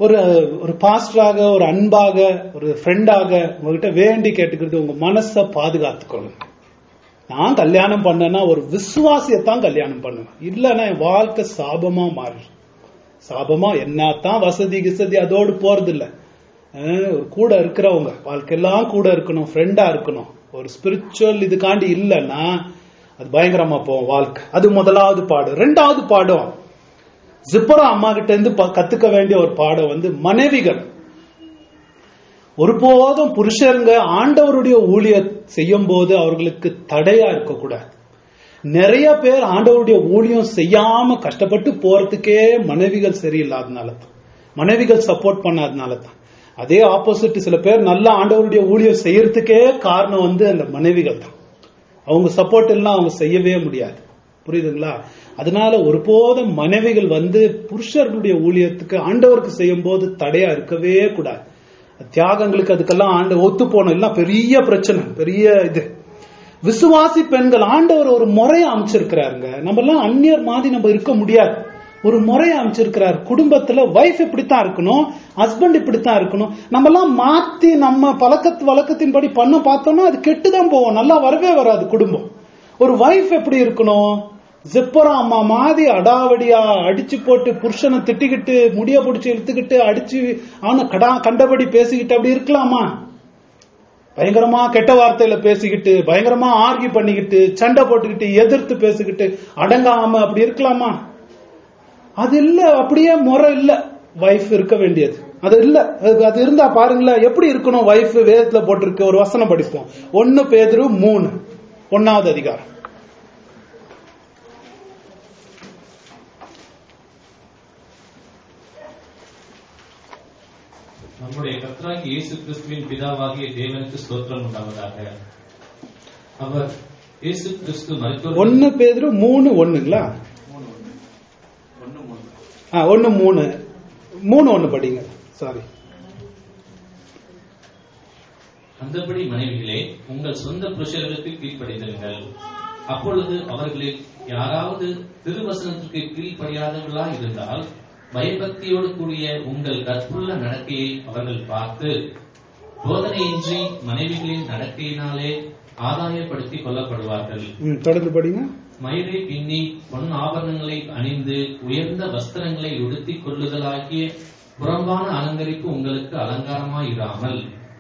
ஒரு ஒரு பாஸ்டராக ஒரு அன்பாக ஒரு ஃப்ரெண்டாக உங்ககிட்ட வேண்டி கேட்டுக்கிறது உங்க மனசை பாதுகாத்துக்கொள்ளுங்க நான் கல்யாணம் பண்ணேன்னா ஒரு விசுவாசியத்தான் கல்யாணம் பண்ணுவேன் இல்லைன்னா என் வாழ்க்கை சாபமா மாறி சாபமா என்னத்தான் வசதி கிசதி அதோடு போறது இல்ல அஹ் ஒரு கூட இருக்கிறவங்க வாழ்க்கையெல்லாம் கூட இருக்கணும் ஃப்ரெண்டா இருக்கணும் ஒரு ஸ்பிரிச்சுவல் இதுக்காண்டி இல்லைன்னா அது பயங்கரமா போகும் வாழ்க்கை அது முதலாவது பாடம் ரெண்டாவது பாடம் ஜிப்பரா அம்மா கிட்ட இருந்து ப- கத்துக்க வேண்டிய ஒரு பாடம் வந்து மனைவிகள் ஒருபோதும் புருஷருங்க ஆண்டவருடைய ஊழிய செய்யும் போது அவர்களுக்கு தடையா இருக்கக்கூடாது நிறைய பேர் ஆண்டவருடைய ஊழியம் செய்யாம கஷ்டப்பட்டு போறதுக்கே மனைவிகள் சரியில்லாதனால தான் மனைவிகள் சப்போர்ட் பண்ணாதனால தான் அதே ஆப்போசிட் சில பேர் நல்ல ஆண்டவருடைய ஊழியம் செய்யறதுக்கே காரணம் வந்து அந்த மனைவிகள் தான் அவங்க சப்போர்ட் எல்லாம் அவங்க செய்யவே முடியாது புரியுதுங்களா அதனால ஒருபோதும் மனைவிகள் வந்து புருஷர்களுடைய ஊழியத்துக்கு ஆண்டவருக்கு செய்யும் போது தடையா இருக்கவே கூடாது தியாகங்களுக்கு அதுக்கெல்லாம் ஆண்டு ஒத்து போனோம் எல்லாம் பெரிய பிரச்சனை பெரிய இது விசுவாசி பெண்கள் ஆண்டவர் ஒரு முறையை அமைச்சிருக்கிறாருங்க நம்ம எல்லாம் அந்நியர் மாதிரி நம்ம இருக்க முடியாது ஒரு முறையை அமைச்சிருக்கிறார் குடும்பத்துல வைஃப் இப்படித்தான் இருக்கணும் ஹஸ்பண்ட் இப்படித்தான் இருக்கணும் நம்ம எல்லாம் மாத்தி நம்ம பழக்கத்து வழக்கத்தின்படி பண்ண பார்த்தோம்னா அது கெட்டுதான் போவோம் நல்லா வரவே வராது குடும்பம் ஒரு வைஃப் எப்படி இருக்கணும் ஜிப்பரா அம்மா மாதிரி அடாவடியா அடிச்சு போட்டு புருஷனை திட்டிக்கிட்டு முடிய பிடிச்சி இழுத்துக்கிட்டு அடிச்சு அவனை கடா கண்டபடி பேசிக்கிட்டு அப்படி இருக்கலாமா பயங்கரமா கெட்ட வார்த்தையில பேசிக்கிட்டு பயங்கரமா ஆர்கி பண்ணிக்கிட்டு சண்டை போட்டுக்கிட்டு எதிர்த்து பேசிக்கிட்டு அடங்காம அப்படி இருக்கலாமா அது இல்ல அப்படியே முறை இல்ல வைஃப் இருக்க வேண்டியது அது இல்ல அது- அது இருந்தா பாருங்களேன் எப்படி இருக்கணும் வைஃப் வேதத்துல போட்டிருக்கு ஒரு வசனம் படிப்போம் ஒன்னு பேதுரு மூணு ஒன்னாவது அதிகாரம் நம்முடைய கர்த்தராகி இயேசு கிறிஸ்துவின் பிதாவாகிய தேவனுக்கு ஸ்தோத்திரம் உண்டாவதாக அவர் இயேசு கிறிஸ்து மருத்துவ ஒன்னு பேதுரு மூணு ஒண்ணுங்களா ஆ, ஒண்ணு மூணு மூணு ஒண்ணு படிங்க சாரி அந்தபடி மனைவிகளே உங்கள் சொந்த புருஷர்களுக்கு கீழ்ப்படிந்திருங்கள் அப்பொழுது அவர்களில் யாராவது திருவசனத்திற்கு கீழ்ப்படியாதவர்களா இருந்தால் பயபக்தியோடு கூடிய உங்கள் கற்புள்ள நடக்கையை அவர்கள் பார்த்து போதனையின்றி மனைவிகளின் நடக்கையினாலே ஆதாயப்படுத்திக் கொள்ளப்படுவார்கள் ம், தொடர்ந்து படிங்க மயிரை பின்னி பொன் ஆபரணங்களை அணிந்து உயர்ந்த வஸ்திரங்களை உடுத்திக் கொள்ளுதலாகிய புறம்பான அலங்கரிப்பு உங்களுக்கு அலங்காரமாயிராமல்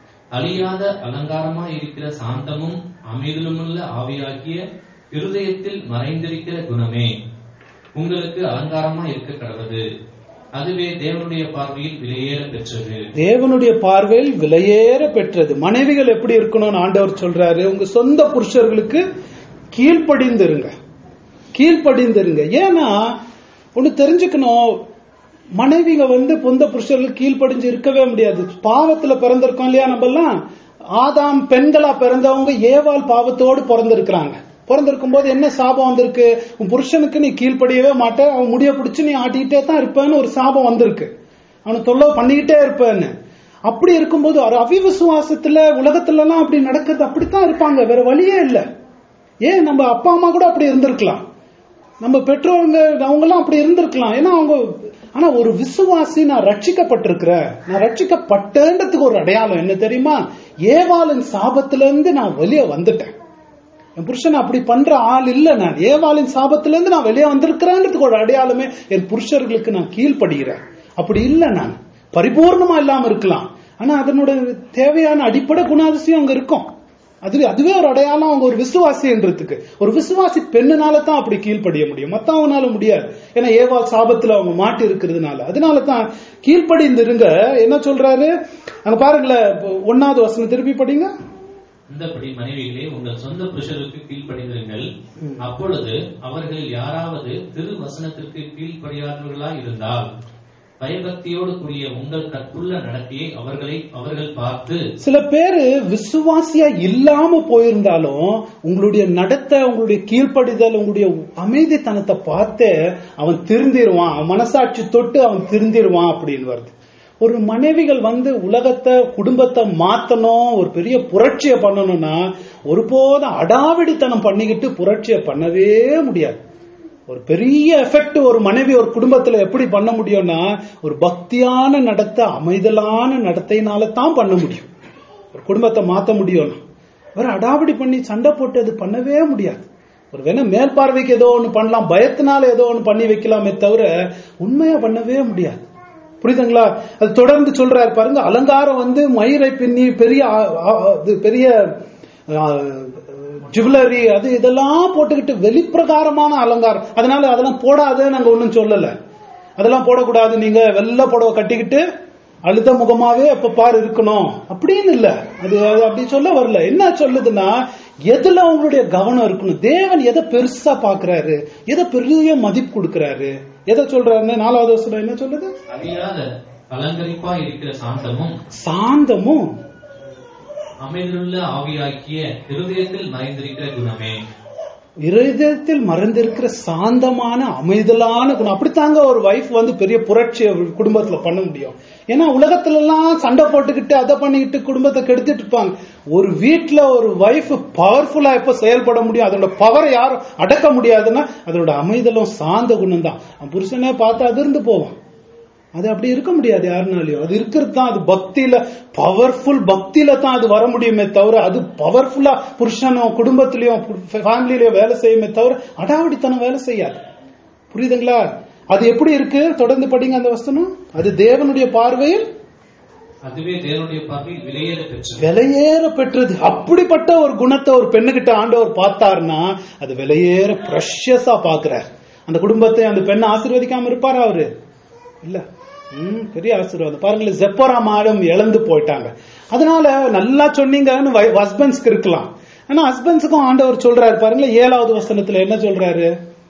அழியாத அலங்காரமாயிருக்கிற சாந்தமும் அமைதலுமுள்ள ஆவியாகிய இருதயத்தில் மறைந்திருக்கிற குணமே உங்களுக்கு அலங்காரமா இருக்க கடவது அதுவே தேவனுடைய பார்வையில் விலையேற பெற்றது தேவனுடைய பார்வையில் விலையேற பெற்றது மனைவிகள் எப்படி இருக்கணும்னு ஆண்டவர் சொல்றாரு உங்க சொந்த புருஷர்களுக்கு கீழ்ப்படிந்திருங்க கீழ்ப்படிந்திருங்க ஏன்னா ஒண்ணு தெரிஞ்சுக்கணும் மனைவிங்க வந்து பொந்த புருஷர்கள் கீழ்ப்படிஞ்சு இருக்கவே முடியாது பாவத்துல பிறந்திருக்கோம் இல்லையா நம்ம எல்லாம் ஆதாம் பெண்களா பிறந்தவங்க ஏவாள் பாவத்தோடு பிறந்திருக்கிறாங்க பிறந்திருக்கும் போது என்ன சாபம் வந்திருக்கு உன் புருஷனுக்கு நீ கீழ்ப்படியவே மாட்ட அவன் முடிய பிடிச்சு நீ ஆட்டிக்கிட்டே தான் இருப்பேன்னு ஒரு சாபம் வந்திருக்கு அவனை தொல்லை பண்ணிக்கிட்டே இருப்பேன்னு அப்படி இருக்கும்போது ஒரு அவிவிசுவாசத்துல உலகத்துல எல்லாம் அப்படி நடக்கிறது அப்படித்தான் இருப்பாங்க வேற வழியே இல்லை ஏன் நம்ம அப்பா அம்மா கூட அப்படி இருந்திருக்கலாம் நம்ம பெற்றோருங்க அவங்க எல்லாம் அப்படி இருந்திருக்கலாம் ஏன்னா அவங்க ஆனா ஒரு விசுவாசி நான் ரட்சிக்கப்பட்டிருக்கிறேன் நான் ரட்சிக்கப்பட்டேன்றதுக்கு ஒரு அடையாளம் என்ன தெரியுமா ஏவாளின் சாபத்துல இருந்து நான் வெளியே வந்துட்டேன் என் புருஷன் அப்படி பண்ற ஆள் இல்ல நான் ஏவாளின் சாபத்துல இருந்து நான் வெளியே வந்திருக்கிறேன்றதுக்கு ஒரு அடையாளமே என் புருஷர்களுக்கு நான் கீழ்ப்படுகிறேன் அப்படி இல்ல நான் பரிபூர்ணமா இல்லாம இருக்கலாம் ஆனா அதனோட தேவையான அடிப்படை குணாதிசயம் அங்க இருக்கும் அது அதுவே ஒரு அடையாளம் அவங்க ஒரு விசுவாசின்றதுக்கு ஒரு விசுவாசி பெண்ணுனால தான் அப்படி கீழ்ப்படிய முடியும் மத்தவங்கனால முடியாது ஏன்னா ஏவாள் சாபத்துல அவங்க மாட்டி இருக்கிறதுனால அதனால தான் கீழ்ப்படிந்து இருங்க என்ன சொல்றாரு அங்க பாருங்களேன் இப்போ ஒன்னாவது வசனம் திருப்பி படிங்க அந்தபடி மனைவிகளே உங்கள் சொந்த புருஷருக்கு கீழ்ப்படிந்திருங்கள் அப்பொழுது அவர்களில் யாராவது திரு வசனத்திற்கு கீழ்ப்படியாதவர்களா இருந்தால் பயபக்தியோடு கூடிய உங்கள் கற்புள்ள நடக்கையை அவர்களை அவர்கள் பார்த்து சில பேரு விசுவாசியா இல்லாம போயிருந்தாலும் உங்களுடைய நடத்தை உங்களுடைய கீழ்ப்படிதல் உங்களுடைய அமைதித்தனத்தை பார்த்து அவன் திருந்திருவான் அவன் மனசாட்சி தொட்டு அவன் திருந்திருவான் அப்படின்னு வருது ஒரு மனைவிகள் வந்து உலகத்தை குடும்பத்தை மாத்தணும் ஒரு பெரிய புரட்சியை பண்ணணும்னா ஒருபோதும் அடாவடித்தனம் பண்ணிக்கிட்டு புரட்சியை பண்ணவே முடியாது ஒரு பெரிய எஃபெக்ட் ஒரு மனைவி ஒரு குடும்பத்துல எப்படி பண்ண முடியும்னா ஒரு பக்தியான நடத்தை அமைதலான நடத்தையினால தான் பண்ண முடியும் ஒரு குடும்பத்தை மாத்த முடியும் வேற அடாவடி பண்ணி சண்டை போட்டு அது பண்ணவே முடியாது ஒரு வேணா மேல் பார்வைக்கு ஏதோ ஒண்ணு பண்ணலாம் பயத்தினால ஏதோ ஒண்ணு பண்ணி வைக்கலாமே தவிர உண்மையா பண்ணவே முடியாது புரியுதுங்களா அது தொடர்ந்து சொல்றாரு பாருங்க அலங்காரம் வந்து மயிரை பின்னி பெரிய ஆ- ஆ- இது பெரிய ஜுவல்லரி அது இதெல்லாம் போட்டுக்கிட்டு வெளிப்பிரகாரமான அலங்காரம் அதனால அதெல்லாம் போடாத நாங்க ஒண்ணும் சொல்லல அதெல்லாம் போடக்கூடாது நீங்க வெள்ளை புடவை கட்டிக்கிட்டு அழுத முகமாவே எப்ப பாரு இருக்கணும் அப்படின்னு இல்ல அது அது அப்படி சொல்ல வரல என்ன சொல்லுதுன்னா எதுல உங்களுடைய கவனம் இருக்கணும் தேவன் எதை பெருசா பாக்குறாரு எதை பெரிய மதிப்பு கொடுக்கறாரு எதை சொல்றாருன்னு நாலாவது வருஷம் என்ன சொல்லுது அறியாத அலங்கரிப்பா இருக்கிற சாந்தமும் சாந்தமும் அமைதியுள்ள ஆவியாக்கிய இருதயத்தில் மறைந்திருக்கிற குணமே இருதயத்தில் மறந்திருக்கிற சாந்தமான அமைதலான குணம் அப்படித்தாங்க ஒரு வைஃப் வந்து பெரிய புரட்சி ஒரு குடும்பத்துல பண்ண முடியும் ஏன்னா உலகத்துல எல்லாம் சண்டை போட்டுக்கிட்டு அதை பண்ணிக்கிட்டு குடும்பத்தை கெடுத்துட்டு இருப்பாங்க ஒரு வீட்ல ஒரு வைஃப் பவர்ஃபுல்லா எப்ப செயல்பட முடியும் அதோட பவரை யாரும் அடக்க முடியாதுன்னா அதோட அமைதலும் சாந்த குணம் தான் புருஷனே பார்த்து அதிர்ந்து போவான் அது அப்படி இருக்க முடியாது யாருனாலையும் அது இருக்கிறது தான் அது பக்தியில பவர்ஃபுல் பக்தியில தான் அது வர முடியுமே தவிர அது பவர்ஃபுல்லா புருஷனும் குடும்பத்திலயும் ஃபேமிலிலயும் வேலை செய்யுமே தவிர அடாவடித்தனம் வேலை செய்யாது புரியுதுங்களா அது எப்படி இருக்கு தொடர்ந்து படிங்க அந்த வசனம் அது தேவனுடைய பார்வையில் அதுவே தேவனுடைய பார்வையில் விலையேற பெற்றது விலையேற பெற்றது அப்படிப்பட்ட ஒரு குணத்தை ஒரு பெண்ணுகிட்ட ஆண்டவர் பார்த்தாருன்னா அது விலையேற ப்ரஷஸா பாக்குறார் அந்த குடும்பத்தை அந்த பெண்ணை ஆசீர்வதிக்காம இருப்பாரா அவரு இல்ல ம் பெரிய ஆசீர்வாதம் பாருங்களேன் ஜெப்பரா மாடம் இழந்து போயிட்டாங்க அதனால நல்லா சொன்னீங்கன்னு ஹஸ்பண்ட்ஸ்க்கு இருக்கலாம் ஆனா ஹஸ்பண்ட்ஸுக்கும் ஆண்டவர் சொல்றாரு பாருங்களேன் ஏழாவது வசனத்துல என்ன சொல்றாரு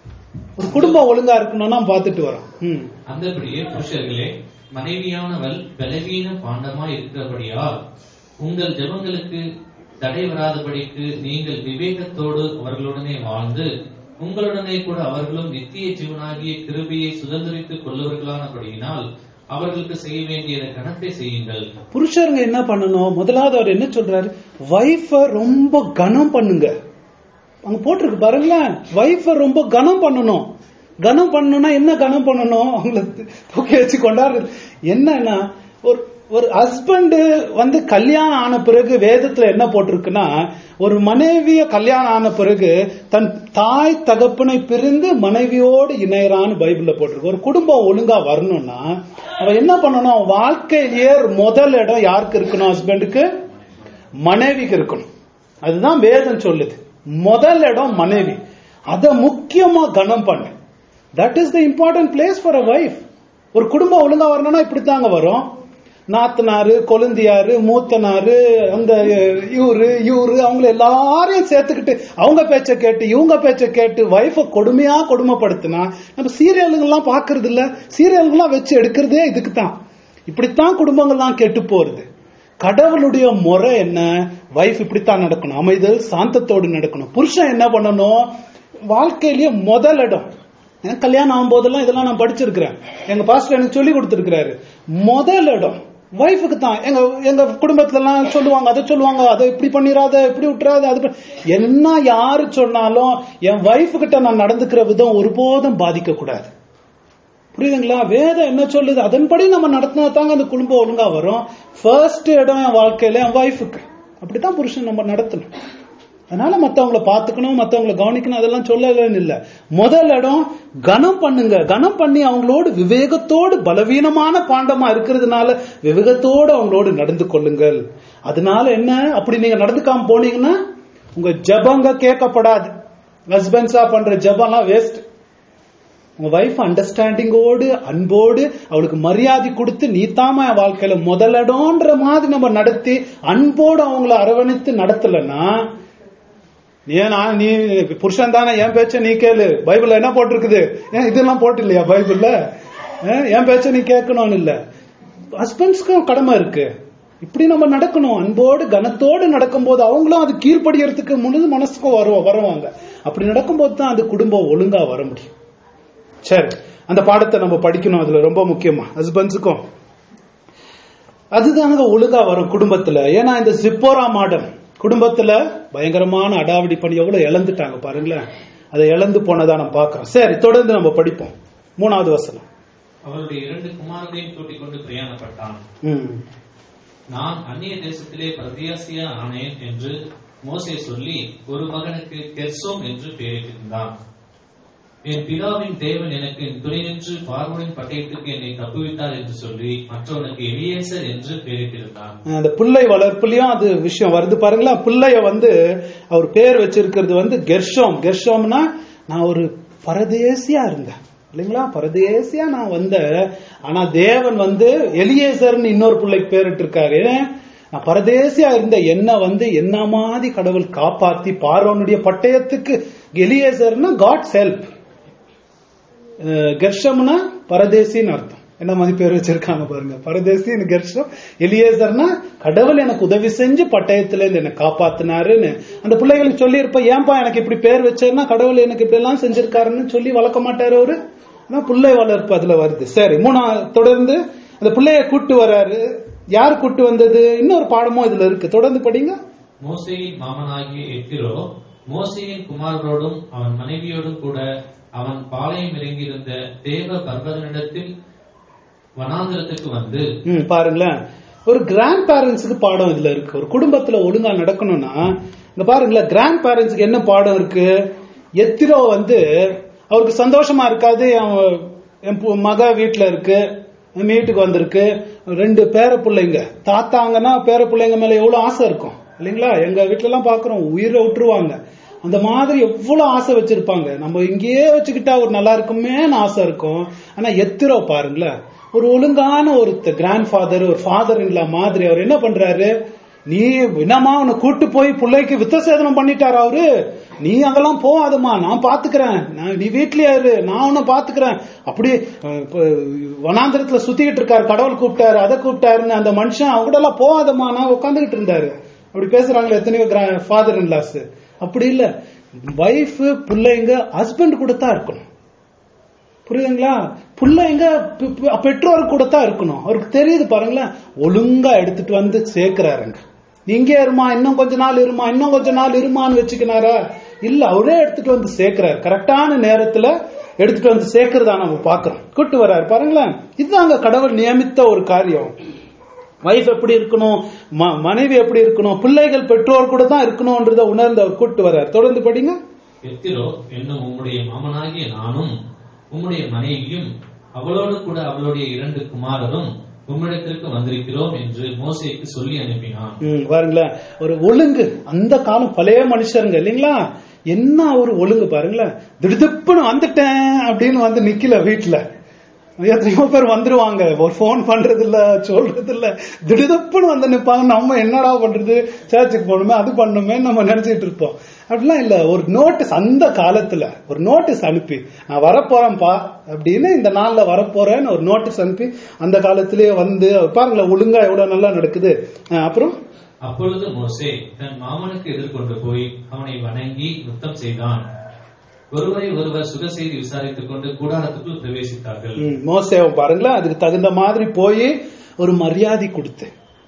ஒரு குடும்பம் ஒழுங்கா இருக்கணும்னா பார்த்துட்டு வரோம் ம் அந்தபடியே புருஷர்களே மனைவியானவள் பலவீன பாண்டமா இருக்கிறபடியால் உங்கள் ஜெபங்களுக்கு தடை வராதபடிக்கு நீங்கள் விவேகத்தோடு அவர்களுடனே வாழ்ந்து உங்களுடனே கூட அவர்களும் நித்திய ஜீவனாகிய கிருபையை சுதந்திரித்துக் கொள்ளுவர்களானபடியினால் அவர்களுக்கு செய்ய வேண்டிய கணத்தை செய்யுங்கள் புருஷருங்க என்ன பண்ணணும் முதலாவது அவர் என்ன சொல்றாரு வைஃப ரொம்ப கனம் பண்ணுங்க அங்க போட்டிருக்கு பாருங்களேன் வைஃப ரொம்ப கனம் பண்ணணும் கனம் பண்ணணும்னா என்ன கனம் பண்ணணும் அவங்கள தூக்கி வச்சு கொண்டாடுறது என்னன்னா ஒரு ஒரு ஹஸ்பண்ட் வந்து கல்யாணம் ஆன பிறகு வேதத்துல என்ன போட்டிருக்குன்னா ஒரு மனைவிய கல்யாணம் ஆன பிறகு தன் தாய் தகப்பனை பிரிந்து மனைவியோடு இணையறான்னு பைபிள்ல போட்டிருக்கு ஒரு குடும்பம் ஒழுங்கா வரணும்னா அவன் என்ன பண்ணணும் அவன் வாழ்க்கையிலேயே முதல் இடம் யாருக்கு இருக்கணும் ஹஸ்பண்டுக்கு மனைவிக்கு இருக்கணும் அதுதான் வேதம் சொல்லுது முதல் இடம் மனைவி அத முக்கியமா கனம் பண்ணு that is the important place for a wife ஒரு குடும்பம் ஒழுங்கா வரணும்னா இப்படித்தாங்க வரும் நாத்தனாரு கொழுந்தியாரு மூத்தனாரு அந்த இவரு இவரு அவங்க எல்லாரையும் சேர்த்துக்கிட்டு அவங்க பேச்ச கேட்டு இவங்க பேச்ச கேட்டு வைஃப கொடுமையா கொடுமைப்படுத்தினா நம்ம சீரியலுங்கெல்லாம் பாக்குறது இல்ல சீரியல்கள்லாம் வச்சு எடுக்கிறதே இதுக்கு தான் இப்படித்தான் குடும்பங்கள்லாம் கெட்டு போறது கடவுளுடைய முறை என்ன வைஃப் இப்படித்தான் நடக்கணும் அமைதல் சாந்தத்தோடு நடக்கணும் புருஷன் என்ன பண்ணணும் வாழ்க்கையிலேயே முதல் இடம் எனக்கு கல்யாணம் ஆகும் போதெல்லாம் இதெல்லாம் நான் படிச்சிருக்கிறேன் எங்க பாஸ்டர் எனக்கு சொல்லி கொடுத்திருக்கிறாரு முதல் இடம் வைஃபுக்கு தான் எங்க எங்க குடும்பத்துல எல்லாம் சொல்லுவாங்க அதை சொல்லுவாங்க அதை இப்படி பண்ணிடாத இப்படி விட்டுறாத அது பண்ண- என்ன யாரு சொன்னாலும் என் வைஃபு கிட்ட நான் நடந்துக்கிற விதம் ஒருபோதும் பாதிக்க கூடாது புரியுதுங்களா வேதம் என்ன சொல்லுது அதன்படி நம்ம நடத்தினா தாங்க அந்த குடும்பம் ஒழுங்கா வரும் ஃபர்ஸ்ட் இடம் என் வாழ்க்கையில என் வைஃபுக்கு அப்படித்தான் புருஷன் நம்ம நடத்தணும் அதனால மத்தவங்கள பாத்துக்கணும் மத்தவங்கள கவனிக்கணும் அதெல்லாம் சொல்லலன்னு இல்ல முதல் இடம் கனம் பண்ணுங்க கனம் பண்ணி அவங்களோடு விவேகத்தோடு பலவீனமான பாண்டமா இருக்கிறதுனால விவேகத்தோடு அவங்களோடு நடந்து கொள்ளுங்கள் அதனால என்ன அப்படி நீங்க நடந்துக்காம போனீங்கன்னா உங்க ஜபங்க கேட்கப்படாது ஹஸ்பண்ட்ஸா பண்ற ஜபம்லாம் வேஸ்ட் உங்க வைஃப் அண்டர்ஸ்டாண்டிங்கோடு அன்போடு அவளுக்கு மரியாதை கொடுத்து நீ தாமா என் வாழ்க்கையில முதலிடம்ன்ற மாதிரி நம்ம நடத்தி அன்போடு அவங்கள அரவணைத்து நடத்தலன்னா ஏன் நான் நீ புருஷன் தானே என் பேச்ச நீ கேளு பைபிள்ல என்ன போட்டிருக்குது ஏன் இதெல்லாம் போட்டு இல்லையா பைபிள்ல அஹ், என் பேச்ச நீ கேட்கணும்னு இல்ல ஹஸ்பண்ட்ஸ்க்கும் கடமை இருக்கு இப்படி நம்ம நடக்கணும் அன்போடு கனத்தோடு நடக்கும்போது அவங்களும் அது கீழ்ப்படியறதுக்கு முழு மனசுக்கும் வருவோம் வருவாங்க அப்படி நடக்கும்போது தான் அது குடும்பம் ஒழுங்கா வர முடியும் சரி அந்த பாடத்தை நம்ம படிக்கணும் அதுல ரொம்ப முக்கியமா ஹஸ்பண்ட்ஸுக்கும் அதுதானுங்க ஒழுங்கா வரும் குடும்பத்துல ஏன்னா இந்த சிப்போரா மாடம் குடும்பத்துல பயங்கரமான அடாவடி பண்ணி எவ்வளவு இழந்துட்டாங்க பாருங்களேன் அதை இழந்து போனதா நம்ம பார்க்கிறோம் சரி தொடர்ந்து நம்ம படிப்போம் மூணாவது வசனம் அவருடைய இரண்டு குமாரர்களையும் கூட்டிக் கொண்டு பிரயாணப்பட்டான் ம். நான் அந்நிய தேசத்திலே பிரதியாசியா ஆனேன் என்று மோசே சொல்லி ஒரு மகனுக்கு கெர்சோம் என்று பெயரிட்டிருந்தான் என் பிதாவின் தேவன் எனக்கு துணை நின்று பார்வோனின் பட்டயத்துக்கு என்னை தப்புவித்தார் என்று சொல்லி மற்றவனுக்கு எலியேசர் என்று பெயரிட்டிருந்தான் அந்த பிள்ளை வளர்ப்புலயும் அது விஷயம் வருது பாருங்களேன் பிள்ளைய வந்து அவர் பேர் வச்சிருக்கிறது வந்து கெர்ஷோம் கெர்ஷோம்னா நான் ஒரு பரதேசியா இருந்தேன் இல்லைங்களா பரதேசியா நான் வந்தேன் ஆனா தேவன் வந்து எலியேசர்னு இன்னொரு பிள்ளைக்கு பேரிட்டு இருக்காரு நான் பரதேசியா இருந்த என்ன வந்து என்ன மாதிரி கடவுள் காப்பாத்தி பார்வனுடைய பட்டயத்துக்கு எலியேசர்னா காட்ஸ் ஹெல்ப் கெர்ஷம்னா பரதேசின்னு அர்த்தம் என்ன மாதிரி பேர் வச்சிருக்காங்க பாருங்க பரதேசின்னு கெர்ஷம் எலியேசர்னா கடவுள் எனக்கு உதவி செஞ்சு பட்டயத்துல இருந்து என்னை காப்பாத்தினாருன்னு அந்த பிள்ளைகளுக்கு சொல்லி இருப்ப ஏன்பா எனக்கு இப்படி பேர் வச்சேன்னா கடவுள் எனக்கு இப்படி எல்லாம் செஞ்சிருக்காருன்னு சொல்லி வளர்க்க மாட்டாரு அவரு ஆனா பிள்ளை வளர்ப்பு அதுல வருது சரி மூணா தொடர்ந்து அந்த பிள்ளைய கூட்டு வராரு யார் கூட்டு வந்தது இன்னொரு பாடமும் இதுல இருக்கு தொடர்ந்து படிங்க மோசேயின் மாமனாகிய எத்திரோ மோசேயின் குமாரரோடும் அவன் மனைவியோடும் கூட அவன் பாளையம் இறங்கியிருந்த தேவ பர்வதனிடத்தில் வனாந்திரத்துக்கு வந்து ம், பாருங்களேன் ஒரு கிராண்ட் பேரண்ட்ஸுக்கு பாடம் இதுல இருக்கு ஒரு குடும்பத்துல ஒழுங்கா நடக்கணும்னா இங்க பாருங்களேன் கிராண்ட் பேரண்ட்ஸுக்கு என்ன பாடம் இருக்கு எத்திரோ வந்து அவருக்கு சந்தோஷமா இருக்காது அவன் என் பு- மக வீட்டுல இருக்கு என் வீட்டுக்கு வந்திருக்கு ரெண்டு பேர பிள்ளைங்க தாத்தாங்கன்னா பேர பிள்ளைங்க மேல எவ்வளவு ஆசை இருக்கும் இல்லைங்களா எங்க வீட்டுல எல்லாம் பாக்குறோம் உயிரை விட்டுருவாங்க அந்த மாதிரி எவ்வளவு ஆசை வச்சிருப்பாங்க நம்ம இங்கேயே வச்சுக்கிட்டா ஒரு நல்லா இருக்குமேன்னு ஆசை இருக்கும் ஆனா எத்திரோ பாருங்களேன் ஒரு ஒழுங்கான ஒரு கிராண்ட் ஃபாதர் ஒரு ஃபாதர் இல்ல மாதிரி அவர் என்ன பண்றாரு நீ என்னம்மா உன்னை கூட்டு போய் பிள்ளைக்கு வித்த சேதனம் பண்ணிட்டாரு அவரு நீ அங்கெல்லாம் போகாதம்மா நான் பாத்துக்கிறேன் நான் நீ வீட்லயே இரு நான் உன்னை பாத்துக்கிறேன் அப்படி அஹ், இப்ப வனாந்திரத்துல சுத்திக்கிட்டு இருக்காரு கடவுள் கூப்பிட்டாரு அதை கூப்பிட்டாருன்னு அந்த மனுஷன் அவங்க எல்லாம் போகாதம்மா நான் உட்காந்துக்கிட்டு இருந்தாரு அப்படி பேசுறாங்களே எத்தனையோ ஃபாதர் இன் லாஸ் அப்படி இல்ல வைஃப் பிள்ளைங்க ஹஸ்பண்ட் கூட தான் இருக்கணும் புரியுதுங்களா பிள்ளைங்க பெ- பெ- பெற்றோர் கூட தான் இருக்கணும் அவருக்கு தெரியுது பாருங்களேன் ஒழுங்கா எடுத்துட்டு வந்து சேர்க்கிறாருங்க இங்கே இருமா இன்னும் கொஞ்ச நாள் இருமா இன்னும் கொஞ்ச நாள் இருமான்னு வச்சுக்கினாரா இல்ல அவரே எடுத்துட்டு வந்து சேர்க்கிறாரு கரெக்டான நேரத்துல எடுத்துட்டு வந்து சேர்க்கிறதா நம்ம பாக்குறோம் கூட்டு வர்றாரு பாருங்களேன் இதுதாங்க கடவுள் நியமித்த ஒரு காரியம் வைஃப் எப்படி இருக்கணும் ம- மனைவி எப்படி இருக்கணும் பிள்ளைகள் பெற்றோர் கூட தான் இருக்கணும்ன்றத உணர்ந்து அவர் கூட்டு வர்றாரு தொடர்ந்து படிங்க எத்திரோ என்னும் உம்முடைய மாமனாகிய நானும் உம்முடைய மனைவியும் அவளோடு கூட அவளுடைய இரண்டு குமாரரும் உம்மிடத்திற்கு வந்திருக்கிறோம் என்று மோசேக்கு சொல்லி அனுப்பினான் ம், பாருங்களேன் ஒரு ஒழுங்கு அந்த காலம் பழைய மனுஷருங்க இல்லைங்களா என்ன ஒரு ஒழுங்கு பாருங்களேன் திடுதிப்புன்னு வந்துட்டேன் அப்படின்னு வந்து நிக்கல வீட்டுல எத்தனையோ பேர் வந்துருவாங்க ஒரு ஃபோன் பண்றது இல்ல சொல்றது இல்ல திடுதப்புன்னு வந்து நிப்பாங்க நம்ம என்னடா பண்றது சர்ச்சுக்கு போகணுமே அது பண்ணணுமே நம்ம நினைச்சிட்டு இருப்போம் அப்படிலாம் இல்ல ஒரு நோட்டீஸ் அந்த காலத்துல ஒரு நோட்டீஸ் அனுப்பி நான் வரப்போறேன்ப்பா அப்படின்னு இந்த நாள்ல வரப்போறேன்னு ஒரு நோட்டீஸ் அனுப்பி அந்த காலத்திலேயே வந்து பாருங்களேன் ஒழுங்கா எவ்வளவு நல்லா நடக்குது அஹ் அப்புறம் அப்பொழுது மோசே தன் மாமனுக்கு எதிர்கொண்டு போய் அவனை வணங்கி முத்தம் செய்தான் ஒருவரை ஒருவர் சுக செய்தி விசாரித்துக் கொண்டு கூடாரத்துக்குள் பிரவேசித்தார்கள் ம், மோசேவை பாருங்களேன் அதுக்கு தகுந்த மாதிரி போய் ஒரு மரியாதை கொடுத்து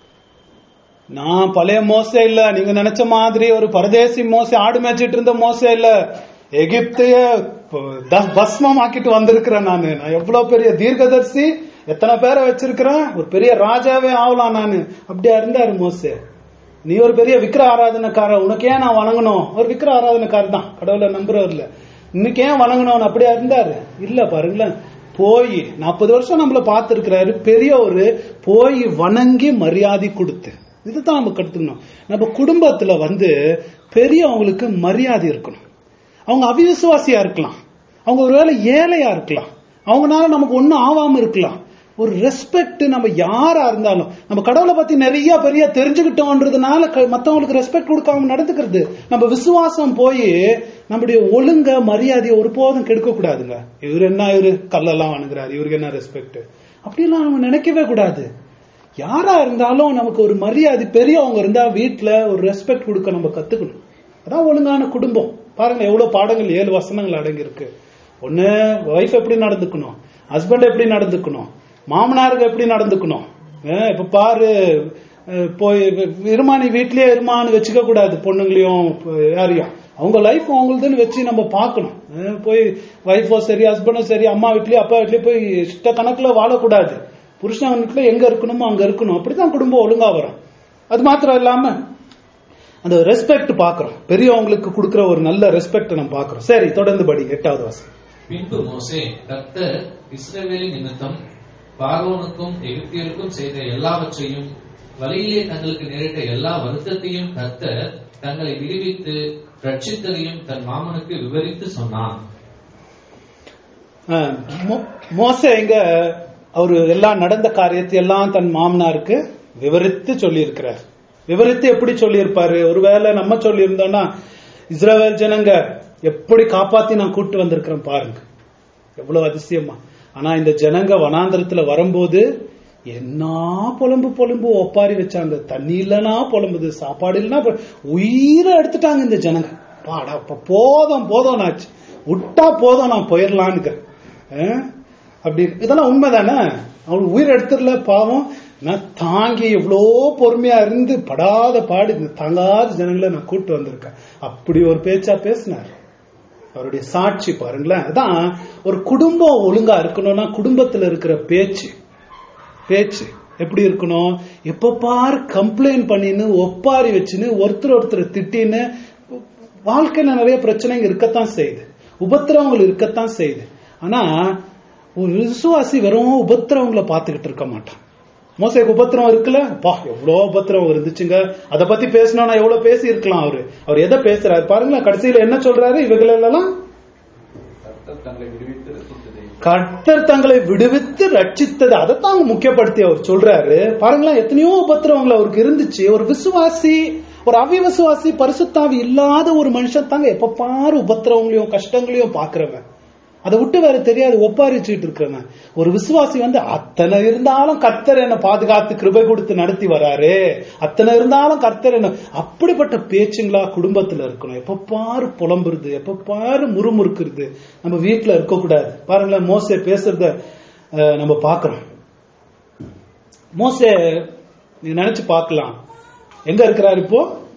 நான் பழைய மோசே இல்ல நீங்க நினைச்ச மாதிரி ஒரு பரதேசி மோசே ஆடு மேய்ச்சிட்டு இருந்த மோசே இல்ல எகிப்தைய த- பஸ்மம் ஆக்கிட்டு வந்திருக்கிறேன் நானு நான் எவ்வளவு பெரிய தீர்க்கதர்சி எத்தனை பேரை வச்சிருக்கிறேன் ஒரு பெரிய ராஜாவே ஆகலாம் நானு அப்படியா இருந்தாரு மோசே நீ ஒரு பெரிய விக்கிர ஆராதனைக்காரன் உனக்கு ஏன் நான் வணங்கணும் ஒரு விக்கிர ஆராதனைக்காரர் தான் கடவுளை நம்புறவர் இல்ல இன்னைக்கு ஏன் வணங்கணும் அப்படியா இருந்தாரு இல்ல பாருங்களேன் போய் நாற்பது வருஷம் நம்மள பார்த்திருக்கிறாரு பெரியவர் போய் வணங்கி மரியாதை கொடுத்து இதுதான் நம்ம கத்துக்கணும் நம்ம குடும்பத்துல வந்து பெரியவங்களுக்கு மரியாதை இருக்கணும் அவங்க அவிசுவாசியா இருக்கலாம் அவங்க ஒருவேளை ஏழையா இருக்கலாம் அவங்கனால நமக்கு ஒண்ணும் ஆகாம இருக்கலாம் ஒரு ரெஸ்பெக்ட் நம்ம யாரா இருந்தாலும் நம்ம கடவுளை பத்தி நிறைய பெரிய தெரிஞ்சுக்கிட்டோன்றதுனால க- மத்தவங்களுக்கு ரெஸ்பெக்ட் கொடுக்காம நடந்துக்கிறது நம்ம விசுவாசம் போய் நம்முடைய ஒழுங்க மரியாதையை ஒருபோதும் கெடுக்க கூடாதுங்க இவர் என்ன இவரு கல்லெல்லாம் வணங்குறாரு இவருக்கு என்ன ரெஸ்பெக்ட் அப்படிலாம் நம்ம நினைக்கவே கூடாது யாரா இருந்தாலும் நமக்கு ஒரு மரியாதை பெரியவங்க இருந்தா வீட்ல ஒரு ரெஸ்பெக்ட் கொடுக்க நம்ம கத்துக்கணும் அதான் ஒழுங்கான குடும்பம் பாருங்க எவ்வளவு பாடங்கள் ஏழு வசனங்கள் அடங்கி இருக்கு ஒண்ணு ஒய்ஃப் எப்படி நடந்துக்கணும் ஹஸ்பண்ட் எப்படி நடந்துக்கணும் மாமனாருக்கு எப்படி நடந்துக்கணும் அஹ் இப்ப பாரு அஹ் போய் இருமா நீ வீட்லயே இருமான்னு வச்சுக்க கூடாது பொண்ணுங்களையும் இப்ப யாரையும் அவங்க லைஃப் அவங்களுதுன்னு வச்சு நம்ம பார்க்கணும் அஹ் போய் ஒய்ஃபோ சரி ஹஸ்பண்டும் சரி அம்மா வீட்லயும் அப்பா வீட்லயும் போய் இஷ்ட கணக்குல வாழக்கூடாது புருஷன் வீட்டுல எங்க இருக்கணுமோ அங்க இருக்கணும் அப்படிதான் குடும்பம் ஒழுங்கா வரும் அது மாத்திரம் இல்லாம அந்த ரெஸ்பெக்ட் பாக்குறோம் பெரியவங்களுக்கு கொடுக்கிற ஒரு நல்ல ரெஸ்பெக்ட் நம்ம பாக்குறோம் சரி தொடர்ந்து படி எட்டாவது வாசம் பின்பு மோசே கர்த்தர் இஸ்ரவேலின் நிமித்தம் பார்வோனுக்கும் எகிப்தியருக்கும் செய்த எல்லாவற்றையும் வழியிலே தங்களுக்கு நேரிட்ட எல்லா வருத்தத்தையும் கர்த்தர் தங்களை விடுவித்து ரட்சித்ததையும் தன் மாமனுக்கு விவரித்து சொன்னான் அஹ் மோ- மோசே இங்க அவரு எல்லாம் நடந்த காரியத்தை எல்லாம் தன் மாமனாருக்கு விவரித்து சொல்லியிருக்கிறார் விவரித்து எப்படி சொல்லியிருப்பாரு ஒருவேளை நம்ம சொல்லியிருந்தோம்னா இஸ்ரவேல் ஜனங்க எப்படி காப்பாத்தி நான் கூட்டு வந்திருக்கிறேன் பாருங்க எவ்வளவு அதிசயமா ஆனா இந்த ஜனங்க வனாந்திரத்துல வரும்போது என்ன புலம்பு புலம்பு ஒப்பாரி வச்சாங்க தண்ணி இல்லனா புலம்புது சாப்பாடு இல்லைன்னா பு- உயிரை எடுத்துட்டாங்க இந்த ஜனங்க பாடா அப்ப போதும் போதும் நாச்சு விட்டா போதும் நான் போயிடலான்னு அப்படி இதெல்லாம் உண்மைதானே அவன் உயிர் எடுத்துடல பாவம் நான் தாங்கி எவ்வளோ பொறுமையா இருந்து படாத பாடு இந்த தாங்காத ஜனங்களை நான் கூட்டு வந்திருக்கேன் அப்படி ஒரு பேச்சா பேசினார் அவருடைய சாட்சி பாருங்களேன் அதான் ஒரு குடும்பம் ஒழுங்கா இருக்கணும்னா குடும்பத்துல இருக்கிற பேச்சு பேச்சு எப்படி இருக்கணும் எப்ப பாரு கம்ப்ளைண்ட் பண்ணின்னு ஒப்பாரி வச்சுன்னு ஒருத்தர் ஒருத்தர் திட்டின்னு வாழ்க்கையில நிறைய பிரச்சனைங்க இருக்கத்தான் செய்யுது உபத்திரவங்கள் இருக்கத்தான் செய்யுது ஆனா ஒரு விசுவாசி வெறும் உபத்திரவங்களை பார்த்துக்கிட்டு இருக்க மாட்டான் மோசைக்கு உபத்திரம் இருக்குல்ல பா எவ்வளோ உபத்திரம் இருந்துச்சுங்க அதை பத்தி பேசணும்னா எவ்வளவு பேசி இருக்கலாம் அவரு அவர் எதை பேசுறாரு பாருங்களேன் கடைசியில என்ன சொல்றாரு இவங்களெல்லாம் கர்த்தர் தங்களை விடுவித்து ரசித்ததை கர்த்தர் தங்களை விடுவித்து ரட்சித்தது அதைத்தான் அவங்க முக்கியப்படுத்தி அவர் சொல்றாரு பாருங்களேன் எத்தனையோ உபத்திரவங்கள் அவருக்கு இருந்துச்சு ஒரு விசுவாசி ஒரு அவிவிசுவாசி பரிசுத்தாவி இல்லாத ஒரு மனுஷன் தாங்க எப்ப பாரு உபத்திரவங்களையும் கஷ்டங்களையும் பாக்குறவன் அதை விட்டு வேற தெரியாது ஒப்பாரிச்சுட்டு இருக்கிறவன் ஒரு விசுவாசி வந்து அத்தனை இருந்தாலும் கர்த்தர் என்ன பாதுகாத்து கிருபை கொடுத்து நடத்தி வராரு அத்தனை இருந்தாலும் கர்த்தர் என்ன அப்படிப்பட்ட பேச்சுங்களா குடும்பத்துல இருக்கணும் எப்ப பாரு புலம்புறது எப்ப பாரு முறுமுறுக்கிறது நம்ம வீட்டுல இருக்கக்கூடாது பாருங்களேன் மோசே பேசுறத அஹ், நம்ம பார்க்கிறோம் மோசே நீங்க நினைச்சு பார்க்கலாம் எங்க இருக்கிறார் இப்போ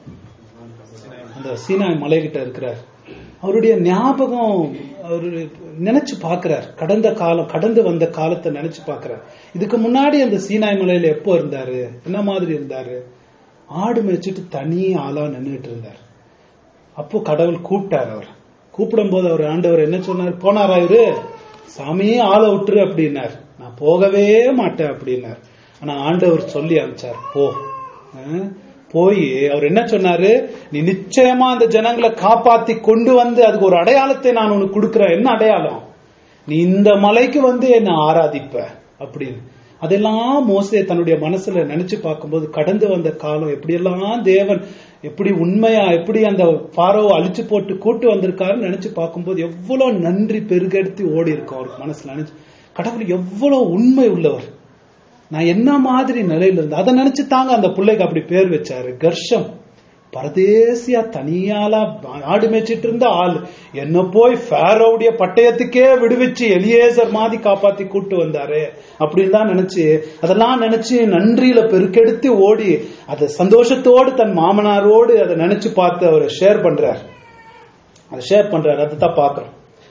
அந்த சீனாய் மலைகிட்ட இருக்கிறார் அவருடைய ஞாபகம் அவரு நினைச்சு பார்க்கிறார் கடந்த காலம் கடந்து வந்த காலத்தை நினைச்சு பார்க்கிறார் இதுக்கு முன்னாடி அந்த சீனாய் மலையில எப்போ இருந்தாரு என்ன மாதிரி இருந்தாரு ஆடு மேய்ச்சிட்டு தனி ஆளா நின்றுட்டு இருந்தார் அப்போ கடவுள் கூப்பிட்டார் அவர் கூப்பிடும் போது அவர் ஆண்டவர் என்ன சொன்னார் போனாரா இவரு சாமியே ஆளை விட்டுரு அப்படின்னார் நான் போகவே மாட்டேன் அப்படின்னார் ஆனா ஆண்டவர் சொல்லி அனுப்பிச்சார் போ அஹ், போய் அவர் என்ன சொன்னாரு நீ நிச்சயமா அந்த ஜனங்களை காப்பாத்தி கொண்டு வந்து அதுக்கு ஒரு அடையாளத்தை நான் உனக்கு கொடுக்கிறேன் என்ன அடையாளம் நீ இந்த மலைக்கு வந்து என்ன ஆராதிப்ப அப்படின்னு அதெல்லாம் மோசே தன்னுடைய மனசுல நினைச்சு பார்க்கும்போது கடந்து வந்த காலம் எப்படியெல்லாம் தேவன் எப்படி உண்மையா எப்படி அந்த பாரோவை அழிச்சு போட்டு கூட்டு வந்திருக்காருன்னு நினைச்சு பார்க்கும்போது எவ்வளவு நன்றி பெருகெடுத்து ஓடி இருக்கும் அவருக்கு மனசுல நினைச்சு கடவுள் எவ்வளவு உண்மை உள்ளவர் நான் என்ன மாதிரி நிலையில இருந்தேன் அதை நினைச்சு தாங்க அந்த பிள்ளைக்கு அப்படி பேர் வச்சாரு கர்ஷம் பரதேசியா தனியாலா ஆடு மேய்ச்சிட்டு இருந்த ஆள் என்ன போய் ஃபேரோவுடைய பட்டயத்துக்கே விடுவிச்சு எலியேசர் மாதிரி காப்பாத்தி கூட்டு வந்தாரு அப்படின்னு தான் நினைச்சு அதெல்லாம் நினைச்சு நன்றியில பெருக்கெடுத்து ஓடி அதை சந்தோஷத்தோடு தன் மாமனாரோடு அதை நினைச்சு பார்த்து அவரை ஷேர் பண்றார் அதை ஷேர் பண்றாரு அதை தான் பாக்குறோம்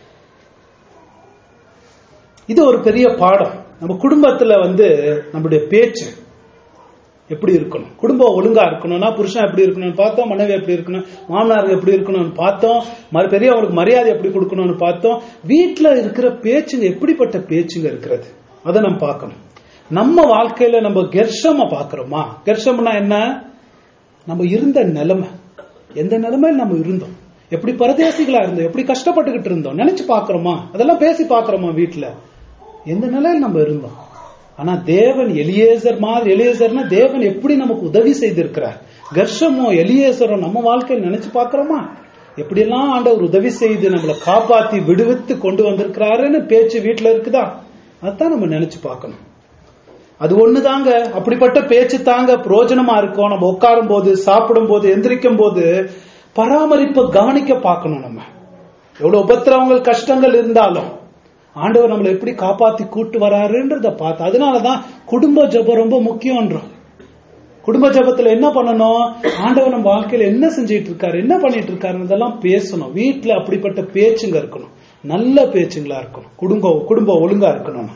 இது ஒரு பெரிய பாடம் நம்ம குடும்பத்துல வந்து நம்முடைய பேச்சு எப்படி இருக்கணும் குடும்பம் ஒழுங்கா இருக்கணும்னா புருஷன் எப்படி இருக்கணும்னு பார்த்தோம் மனைவி எப்படி இருக்கணும் மாமனார் எப்படி இருக்கணும்னு பார்த்தோம் மறு- பெரியவங்களுக்கு மரியாதை எப்படி கொடுக்கணும்னு பார்த்தோம் வீட்டுல இருக்கிற பேச்சுங்க எப்படிப்பட்ட பேச்சுங்க இருக்கிறது அதை நம்ம பார்க்கணும் நம்ம வாழ்க்கையில நம்ம கெர்ஷம பாக்குறோமா கெர்ஷம்னா என்ன நம்ம இருந்த நிலைமை எந்த நிலைமையில் நம்ம இருந்தோம் எப்படி பரதேசிகளா இருந்தோம் எப்படி கஷ்டப்பட்டுக்கிட்டு இருந்தோம் நினைச்சு பாக்குறோமா அதெல்லாம் பேசி பாக்குறோமா வீட்டுல எந்த நிலையில் நம்ம இருந்தோம் ஆனா தேவன் எலியேசர் மாதிரி எலியேசர்னா தேவன் எப்படி நமக்கு உதவி செய்திருக்கிறார் கர்ஷமோ எலியேசரோ நம்ம வாழ்க்கையில் நினைச்சு பார்க்கிறோமா எப்படியெல்லாம் ஆண்டவர் உதவி செய்து நம்மளை காப்பாத்தி விடுவித்து கொண்டு வந்திருக்கிறாருன்னு பேச்சு வீட்டுல இருக்குதா அதான் நம்ம நினைச்சு பார்க்கணும் அது ஒண்ணுதாங்க அப்படிப்பட்ட பேச்சு தாங்க பிரயோஜனமா இருக்கும் நம்ம உட்காரும் போது சாப்பிடும் போது எந்திரிக்கும் போது பராமரிப்பை கவனிக்க பார்க்கணும் நம்ம எவ்வளவு உபத்திரவங்கள் கஷ்டங்கள் இருந்தாலும் ஆண்டவர் நம்மளை எப்படி காப்பாத்தி கூட்டு வராருன்றத பார்த்து அதனாலதான் குடும்ப ஜெபம் ரொம்ப முக்கியம்ன்றோம் குடும்ப ஜபத்துல என்ன பண்ணணும் ஆண்டவர் நம்ம வாழ்க்கையில என்ன செஞ்சிட்டு இருக்காரு என்ன பண்ணிட்டு இருக்காரு இதெல்லாம் பேசணும் வீட்டுல அப்படிப்பட்ட பேச்சுங்க இருக்கணும் நல்ல பேச்சுங்களா இருக்கணும் குடும்பம் குடும்பம் ஒழுங்கா இருக்கணும்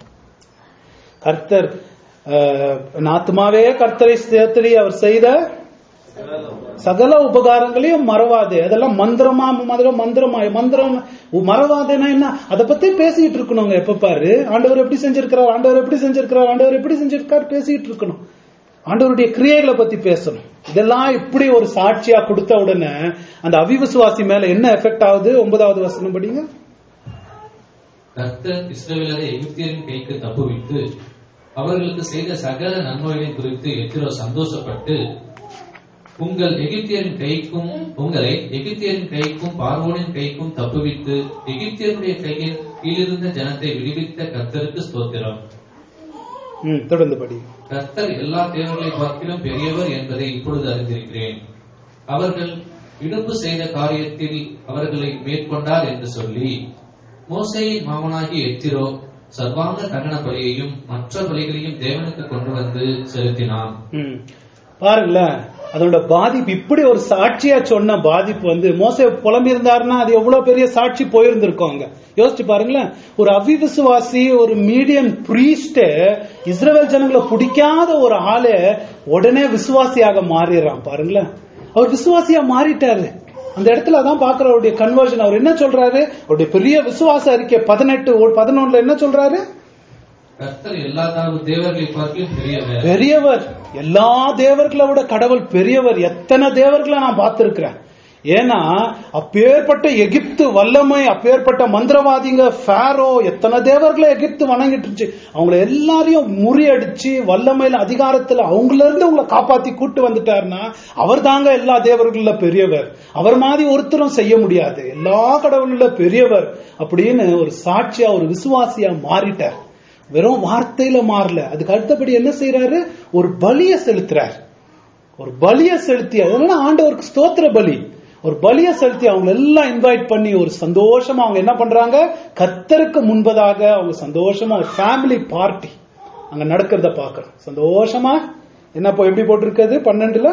கர்த்தர் அஹ், நாத்துமாவே கர்த்தரை சேர்த்தடி அவர் செய்த சகல உபகாரங்களையும் மறவாதே அதெல்லாம் மந்திரமா மந்திரம் மந்திரமா மந்திரம் மறவாதேன்னா என்ன அதை பத்தி பேசிட்டு இருக்கணுங்க எப்ப பாரு ஆண்டவர் எப்படி செஞ்சிருக்கிறார் ஆண்டவர் எப்படி செஞ்சிருக்கிறார் ஆண்டவர் எப்படி செஞ்சிருக்கார் பேசிட்டு இருக்கணும் ஆண்டவருடைய கிரியைகளை பத்தி பேசணும் இதெல்லாம் இப்படி ஒரு சாட்சியா கொடுத்த உடனே அந்த அவிவிசுவாசி மேல என்ன எஃபெக்ட் ஆகுது ஒன்பதாவது வசனம் படிங்க கர்த்தர் இஸ்ரவேலரை எகிப்தியரின் கைக்கு தப்புவித்து அவர்களுக்கு செய்த சகல நன்மைகளின் குறித்து எத்திரோ சந்தோஷப்பட்டு உங்கள் எகிப்தியரின் கைக்கும் உங்களை எகிப்தியரின் கைக்கும் பார்வோனின் கைக்கும் தப்புவித்து எகிப்தியருடைய கையின் கீழிருந்த ஜனத்தை விடுவித்த கர்த்தருக்கு ஸ்தோத்திரம் ம் தொடர்ந்து படி கர்த்தர் எல்லா தேவர்களை பார்க்கிலும் பெரியவர் என்பதை இப்பொழுது அறிந்திருக்கிறேன் அவர்கள் இடுப்பு செய்த காரியத்தில் அவர்களை மேற்கொண்டார் என்று சொல்லி மோசேயின் மாமனாகிய எத்திரோ சர்வாங்க தகன பலியையும் மற்ற பலிகளையும் தேவனுக்கு கொண்டு வந்து செலுத்தினான் ம். பாருங்களேன் அதோட பாதிப்பு இப்படி ஒரு சாட்சியா சொன்ன பாதிப்பு வந்து மோச புலம்பி இருந்தாருன்னா அது எவ்வளவு பெரிய சாட்சி போயிருந்திருக்கும் அங்க யோசிச்சு பாருங்களேன் ஒரு அவிவிசுவாசி ஒரு மீடியம் பிரீஸ்ட் இஸ்ரவேல் ஜனங்களை பிடிக்காத ஒரு ஆளு உடனே விசுவாசியாக மாறிடுறான் பாருங்களேன் அவர் விசுவாசியா மாறிட்டாரு அந்த இடத்துல அதான் பாக்குற அவருடைய கன்வர்ஷன் அவர் என்ன சொல்றாரு அவருடைய பெரிய விசுவாச அறிக்கை பதினெட்டு பதினொன்னுல என்ன சொல்றாரு கர்த்தர் எல்லா தாவு தேவர்களை பார்க்கிலும் பெரியவர் பெரியவர் எல்லா தேவர்களை விட கடவுள் பெரியவர் எத்தனை தேவர்களை நான் பார்த்திருக்கிறேன் ஏன்னா அப்பேற்பட்ட எகிப்து வல்லமை அப்பேற்பட்ட மந்திரவாதிங்க ஃபேரோ எத்தனை தேவர்களை எகிப்து வணங்கிட்டு இருந்துச்சு அவங்கள எல்லாரையும் முறியடிச்சு வல்லமையில அதிகாரத்துல அவங்கள இருந்து உங்களை காப்பாத்தி கூட்டு வந்துட்டாருன்னா அவர் தாங்க எல்லா தேவர்கள பெரியவர் அவர் மாதிரி ஒருத்தரும் செய்ய முடியாது எல்லா கடவுள்ல பெரியவர் அப்படின்னு ஒரு சாட்சியா ஒரு விசுவாசியா மாறிட்டார் வெறும் வார்த்தையில மாறல அதுக்கு அடுத்தபடி என்ன செய்யறாரு ஒரு பலிய செலுத்துறார் ஒரு பலிய செலுத்தி அதனால ஆண்டவருக்கு ஸ்தோத்திர பலி ஒரு பலிய செலுத்தி அவங்க எல்லாம் இன்வைட் பண்ணி ஒரு சந்தோஷமா அவங்க என்ன பண்றாங்க கத்தருக்கு முன்பதாக அவங்க சந்தோஷமா ஒரு ஃபேமிலி பார்ட்டி அங்க நடக்கிறத பாக்குறோம் சந்தோஷமா என்ன இப்போ எப்படி போட்டிருக்கிறது பன்னெண்டுல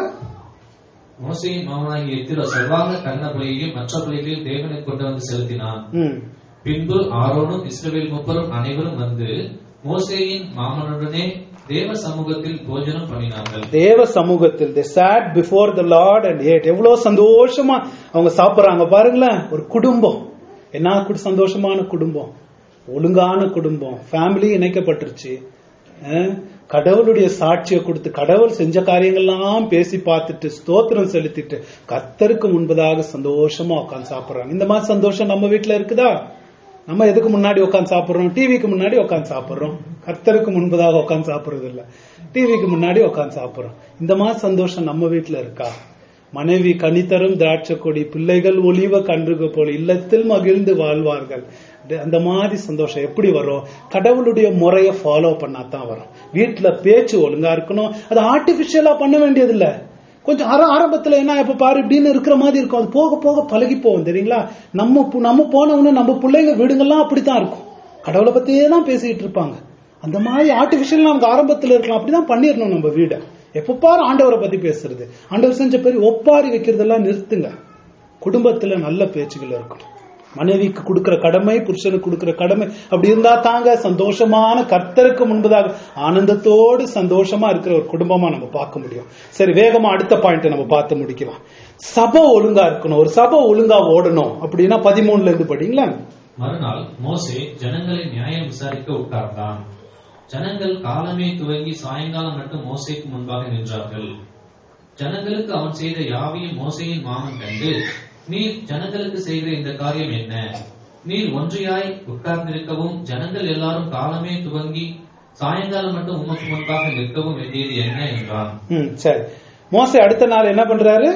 மோசையின் மாமனாகிய எத்திரோ சர்வாங்க தகன பலியையும் மற்ற பலிகளையும் தேவனுக்கு கொண்டு வந்து செலுத்தினான் ம் பின்பு ஆரோனும் இஸ்ரவேல் முப்பரும் அனைவரும் வந்து மோசேயின் மாமனுடனே தேவ சமூகத்தில் போஜனம் பண்ணினார்கள் தேவ சமூகத்தில் they sat before the lord and ate எவ்வளவு சந்தோஷமா அவங்க சாப்பிடுறாங்க பாருங்களேன் ஒரு குடும்பம் என்ன கு- சந்தோஷமான குடும்பம் ஒழுங்கான குடும்பம் ஃபேமிலி இணைக்கப்பட்டுருச்சு அஹ், கடவுளுடைய சாட்சியை கொடுத்து கடவுள் செஞ்ச காரியங்கள்லாம் பேசி பார்த்துட்டு ஸ்தோத்திரம் செலுத்திட்டு கர்த்தருக்கு முன்பதாக சந்தோஷமா உட்கார்ந்து சாப்பிடுறாங்க இந்த மாதிரி சந்தோஷம் நம்ம வீட்டுல இருக்குதா நம்ம எதுக்கு முன்னாடி உட்காந்து சாப்பிடுறோம் டிவிக்கு முன்னாடி உட்காந்து சாப்பிடுறோம் கர்த்தருக்கு முன்பதாக உட்காந்து சாப்பிடுறது இல்ல டிவிக்கு முன்னாடி உட்காந்து சாப்பிடுறோம் இந்த மாதிரி சந்தோஷம் நம்ம வீட்டுல இருக்கா மனைவி கனித்தரும் திராட்சை கொடி பிள்ளைகள் ஒளிவ கன்றுக போல இல்லத்தில் மகிழ்ந்து வாழ்வார்கள் இது- அந்த மாதிரி சந்தோஷம் எப்படி வரும் கடவுளுடைய முறையை ஃபாலோ பண்ணாதான் வரும் வீட்டுல பேச்சு ஒழுங்கா இருக்கணும் அது ஆர்டிபிஷியலா பண்ண வேண்டியது இல்ல கொஞ்சம் ஆர- ஆரம்பத்துல என்ன இப்ப பாரு இப்படின்னு இருக்கிற மாதிரி இருக்கும் அது போக போக பழகி போகும் தெரியுங்களா நம்ம பு- நம்ம போனவொன்னு நம்ம பிள்ளைங்க வீடுங்கள்லாம் அப்படித்தான் இருக்கும் கடவுளை பத்தியே தான் பேசிட்டு இருப்பாங்க அந்த மாதிரி ஆர்டிபிஷியல் நமக்கு ஆரம்பத்துல இருக்கலாம் அப்படிதான் பண்ணிடணும் நம்ம வீடை எப்ப பாரு ஆண்டவரை பத்தி பேசுறது ஆண்டவர் செஞ்ச பெரிய ஒப்பாரி வைக்கிறதெல்லாம் நிறுத்துங்க குடும்பத்துல நல்ல பேச்சுகள் இருக்கணும் மனைவிக்கு கொடுக்கிற கடமை புருஷனுக்கு கொடுக்கிற கடமை அப்படி இருந்தா தாங்க சந்தோஷமான கர்த்தருக்கு முன்பதாக ஆனந்தத்தோடு சந்தோஷமா இருக்கிற ஒரு குடும்பமா நம்ம பார்க்க முடியும் சரி வேகமா அடுத்த பாயிண்ட் நம்ம பார்த்து முடிக்கலாம் சபை ஒழுங்கா இருக்கணும் ஒரு சபை ஒழுங்கா ஓடணும் அப்படின்னா பதிமூணுல இருந்து படிங்களா மறுநாள் மோசே ஜனங்களை நியாயம் விசாரிக்க உட்கார்ந்தான் ஜனங்கள் காலமே துவங்கி சாயங்காலம் மட்டும் மோசேக்கு முன்பாக நின்றார்கள் ஜனங்களுக்கு அவன் செய்த யாவையும் மோசேயின் மாமன் கண்டு நீர் ஜனங்களுக்கு செய்கிற இந்த காரியம் என்ன நீர் ஒன்றியாய் உட்கார்ந்திருக்கவும் ஜனங்கள் எல்லாரும் காலமே துவங்கி சாயங்காலம் மட்டும் உமக்கு முன்பாக நிற்கவும் வேண்டியது என்ன என்றான் ம் சரி மோசே அடுத்த நாள் என்ன பண்றாரு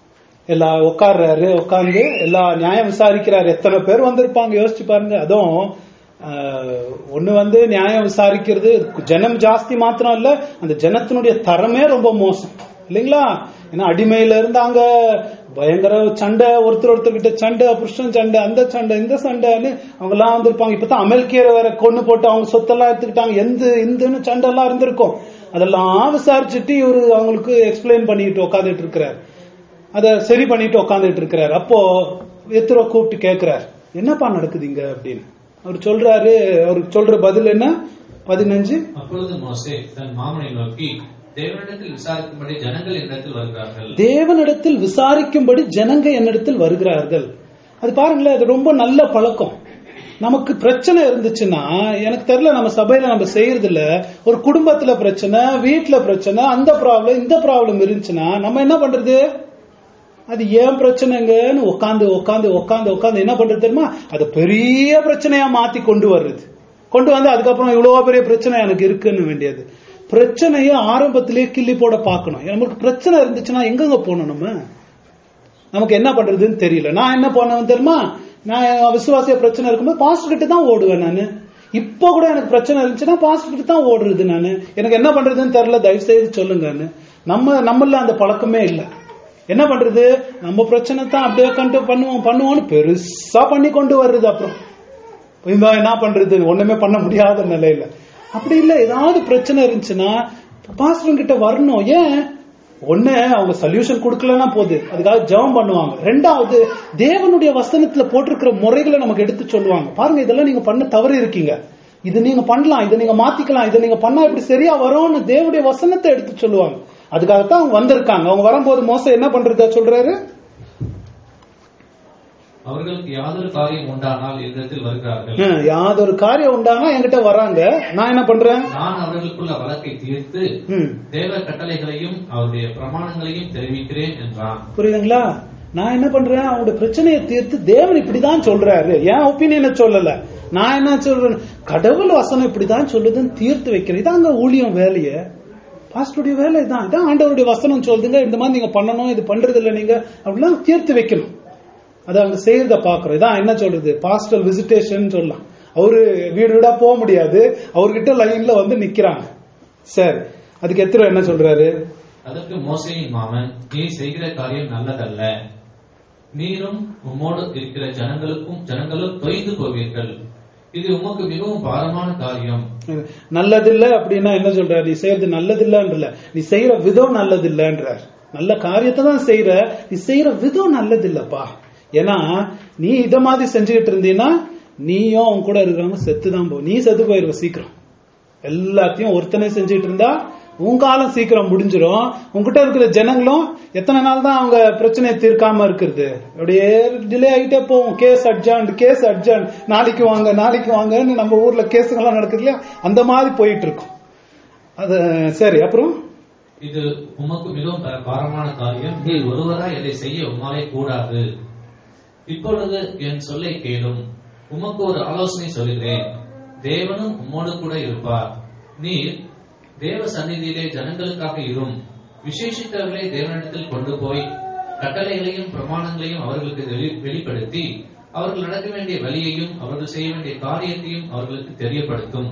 எல்லா உட்கார்றாரு உட்கார்ந்து எல்லா நியாயம் விசாரிக்கிறாரு எத்தனை பேர் வந்திருப்பாங்க யோசிச்சு பாருங்க அதுவும் ஆஹ், ஒண்ணு வந்து நியாயம் விசாரிக்கிறது ஜனம் ஜாஸ்தி மாத்திரம் இல்ல அந்த ஜனத்தினுடைய தரமே ரொம்ப மோசம் இல்லைங்களா ஏன்னா அடிமையில இருந்தாங்க பயங்கர சண்டை ஒருத்தர் ஒருத்தர் கிட்ட சண்டை புருஷன் சண்டை அந்த சண்டை இந்த சண்டைன்னு அவங்க எல்லாம் வந்திருப்பாங்க இப்பதான் அமெரிக்கையரை வேற கொண்டு போட்டு அவங்க சொத்தெல்லாம் எடுத்துக்கிட்டாங்க எந்த இந்துன்னு சண்டை எல்லாம் இருந்திருக்கும் அதெல்லாம் விசாரிச்சுட்டு இவரு அவங்களுக்கு எக்ஸ்பிளைன் பண்ணிட்டு உட்காந்துட்டு இருக்கிறார் அத சரி பண்ணிட்டு உட்காந்துட்டு இருக்கிறார் அப்போ எத்திரோ கூப்பிட்டு கேட்கிறார் என்னப்பா நடக்குதுங்க அப்படின்னு அவர் சொல்றாரு அவருக்கு சொல்ற பதில் என்ன பதினஞ்சு அப்பொழுது மோசே தன் மாமனை நோக்கி தேவனிடத்தில் விசாரிக்கும்படி ஜனங்கள் என்னிடத்தில் வருகிறார்கள் தேவனிடத்தில் விசாரிக்கும்படி ஜனங்க என்னிடத்தில் வருகிறார்கள் அது பாருங்களேன் அது ரொம்ப நல்ல பழக்கம் நமக்கு பிரச்சனை இருந்துச்சுன்னா எனக்கு தெரியல நம்ம சபையில நம்ம செய்யறது இல்ல ஒரு குடும்பத்துல பிரச்சனை வீட்டுல பிரச்சனை அந்த ப்ராப்ளம் இந்த ப்ராப்ளம் இருந்துச்சுன்னா நம்ம என்ன பண்றது அது ஏன் பிரச்சனைங்கன்னு உட்காந்து உட்காந்து உட்காந்து உட்காந்து என்ன பண்றது தெரியுமா அதை பெரிய பிரச்சனையா மாத்தி கொண்டு வர்றது கொண்டு வந்து அதுக்கப்புறம் இவ்வளவு பெரிய பிரச்சனை எனக்கு இருக்குன்னு வேண்டியது பிரச்சனையை ஆரம்பத்திலேயே கிள்ளி போட பார்க்கணும் நமக்கு பிரச்சனை இருந்துச்சுன்னா எங்கங்க போகணும் நம்ம நமக்கு என்ன பண்றதுன்னு தெரியல நான் என்ன பண்ணுவேன் தெரியுமா நான் விசுவாசிய பிரச்சனை இருக்கும்போது பாஸ்டர் கிட்ட தான் ஓடுவேன் நான் இப்போ கூட எனக்கு பிரச்சனை இருந்துச்சுன்னா பாஸ்டர் கிட்ட தான் ஓடுறது நான் எனக்கு என்ன பண்றதுன்னு தெரியல தயவு செய்து சொல்லுங்கன்னு நம்ம நம்மள அந்த பழக்கமே இல்லை என்ன பண்றது நம்ம பிரச்சனை தான் அப்படியே கண்டு பண்ணுவோம் பண்ணுவோம்னு பெருசா பண்ணி கொண்டு வர்றது அப்புறம் இந்த என்ன பண்றது ஒண்ணுமே பண்ண முடியாத நிலையில அப்படி இல்ல ஏதாவது பிரச்சனை இருந்துச்சுன்னா பாஸ்டர் கிட்ட வரணும் ஏன் ஒண்ணு அவங்க சொல்யூஷன் கொடுக்கலன்னா போகுது அதுக்காக ஜெபம் பண்ணுவாங்க ரெண்டாவது தேவனுடைய வசனத்துல போட்டிருக்கிற முறைகளை நமக்கு எடுத்து சொல்லுவாங்க பாருங்க இதெல்லாம் நீங்க பண்ண தவறு இருக்கீங்க இது நீங்க பண்ணலாம் இதை நீங்க மாத்திக்கலாம் இதை நீங்க பண்ணா இப்படி சரியா வரும்னு தேவனுடைய வசனத்தை எடுத்து சொல்லுவாங்க அதுக்காகத்தான் அவங்க வந்திருக்காங்க அவங்க வரும்போது மோசம் என்ன பண்றதா சொல்றாரு அவர்களுக்கு யாதொரு காரியம் உண்டானால் என்னிடத்தில் வருகிறார்கள் ஹம், யாதொரு காரியம் உண்டானா என்கிட்ட வராங்க நான் என்ன பண்றேன் நான் அவர்களுக்குள்ள வழக்கை தீர்த்து ஹம், தேவ கட்டளைகளையும் அவருடைய பிரமாணங்களையும் தெரிவிக்கிறேன் என்றான் புரியுதுங்களா நான் என்ன பண்றேன் அவங்களோட பிரச்சனையை தீர்த்து தேவன் இப்படிதான் சொல்றாரு என் ஒப்பீனியனை சொல்லல நான் என்ன சொல்றேன் கடவுள் வசனம் இப்படிதான் சொல்லுதுன்னு தீர்த்து வைக்கிறேன் இதாங்க ஊழியம் வேலைய பாஸ்டருடைய வேலை இதான் இதான் ஆண்டவருடைய வசனம் சொல்லுதுங்க இந்த மாதிரி நீங்க பண்ணணும் இது பண்றது இல்ல நீங்க அப்படிலாம் தீர்த்து வைக்கணும் அதை அவங்க செய்யறத பாக்குறோம் இதான் என்ன சொல்றது பாஸ்டல் விசிட்டேஷன் சொல்லலாம் அவரு வீடு வீடா போக முடியாது அவர்கிட்ட லைன்ல வந்து நிக்கிறாங்க சரி அதுக்கு எத்திர என்ன சொல்றாரு அதற்கு மோசையின் மாமன் நீ செய்கிற காரியம் நல்லதல்ல நீரும் உம்மோடு இருக்கிற ஜனங்களுக்கும் ஜனங்களும் தொய்ந்து போவீர்கள் இது உமக்கு மிகவும் பாரமான காரியம் நல்லதில்ல அப்படின்னா என்ன சொல்றாரு நீ செய்யறது நல்லதில்லன்றல நீ செய்யற விதம் நல்லதில்லன்றார் நல்ல காரியத்தை தான் செய்யற நீ செய்யற விதம் நல்லதில்லப்பா ஏன்னா நீ இத மாதிரி செஞ்சுக்கிட்டு இருந்தீன்னா நீயும் அவன் கூட இருக்கிறவங்க செத்து தான் போ நீ செத்து போயிருவ சீக்கிரம் எல்லாத்தையும் ஒருத்தனே செஞ்சுட்டு இருந்தா உன் காலம் சீக்கிரம் முடிஞ்சிரும் உன்கிட்ட இருக்கிற ஜனங்களும் எத்தனை நாள் தான் அவங்க பிரச்சனையை தீர்க்காம இருக்கிறது அப்படியே டிலே ஆகிட்டே போவோம் கேஸ் அட்ஜான்ட் கேஸ் அட்ஜான்ட் நாளைக்கு வாங்க நாளைக்கு வாங்கன்னு நம்ம ஊர்ல கேஸுங்கெல்லாம் நடக்குது இல்லையா அந்த மாதிரி போயிட்டு இருக்கும் அது சரி அப்புறம் இது உமக்கு மிகவும் பா- பாரமான காரியம் நீ ஒருவராய் இதை செய்ய உம்மாலே கூடாது இப்பொழுது என் சொல்லை கேளும் உமக்கு ஒரு ஆலோசனை சொல்கிறேன் தேவனும் உம்மோடு கூட இருப்பார் நீர் தேவ சந்நிதியிலே ஜனங்களுக்காக இரும் விசேஷித்தவர்களை தேவனிடத்தில் கொண்டு போய் கட்டளைகளையும் பிரமாணங்களையும் அவர்களுக்கு வெளி- வெளிப்படுத்தி அவர்கள் நடக்க வேண்டிய வழியையும் அவர்கள் செய்ய வேண்டிய காரியத்தையும் அவர்களுக்கு தெரியப்படுத்தும்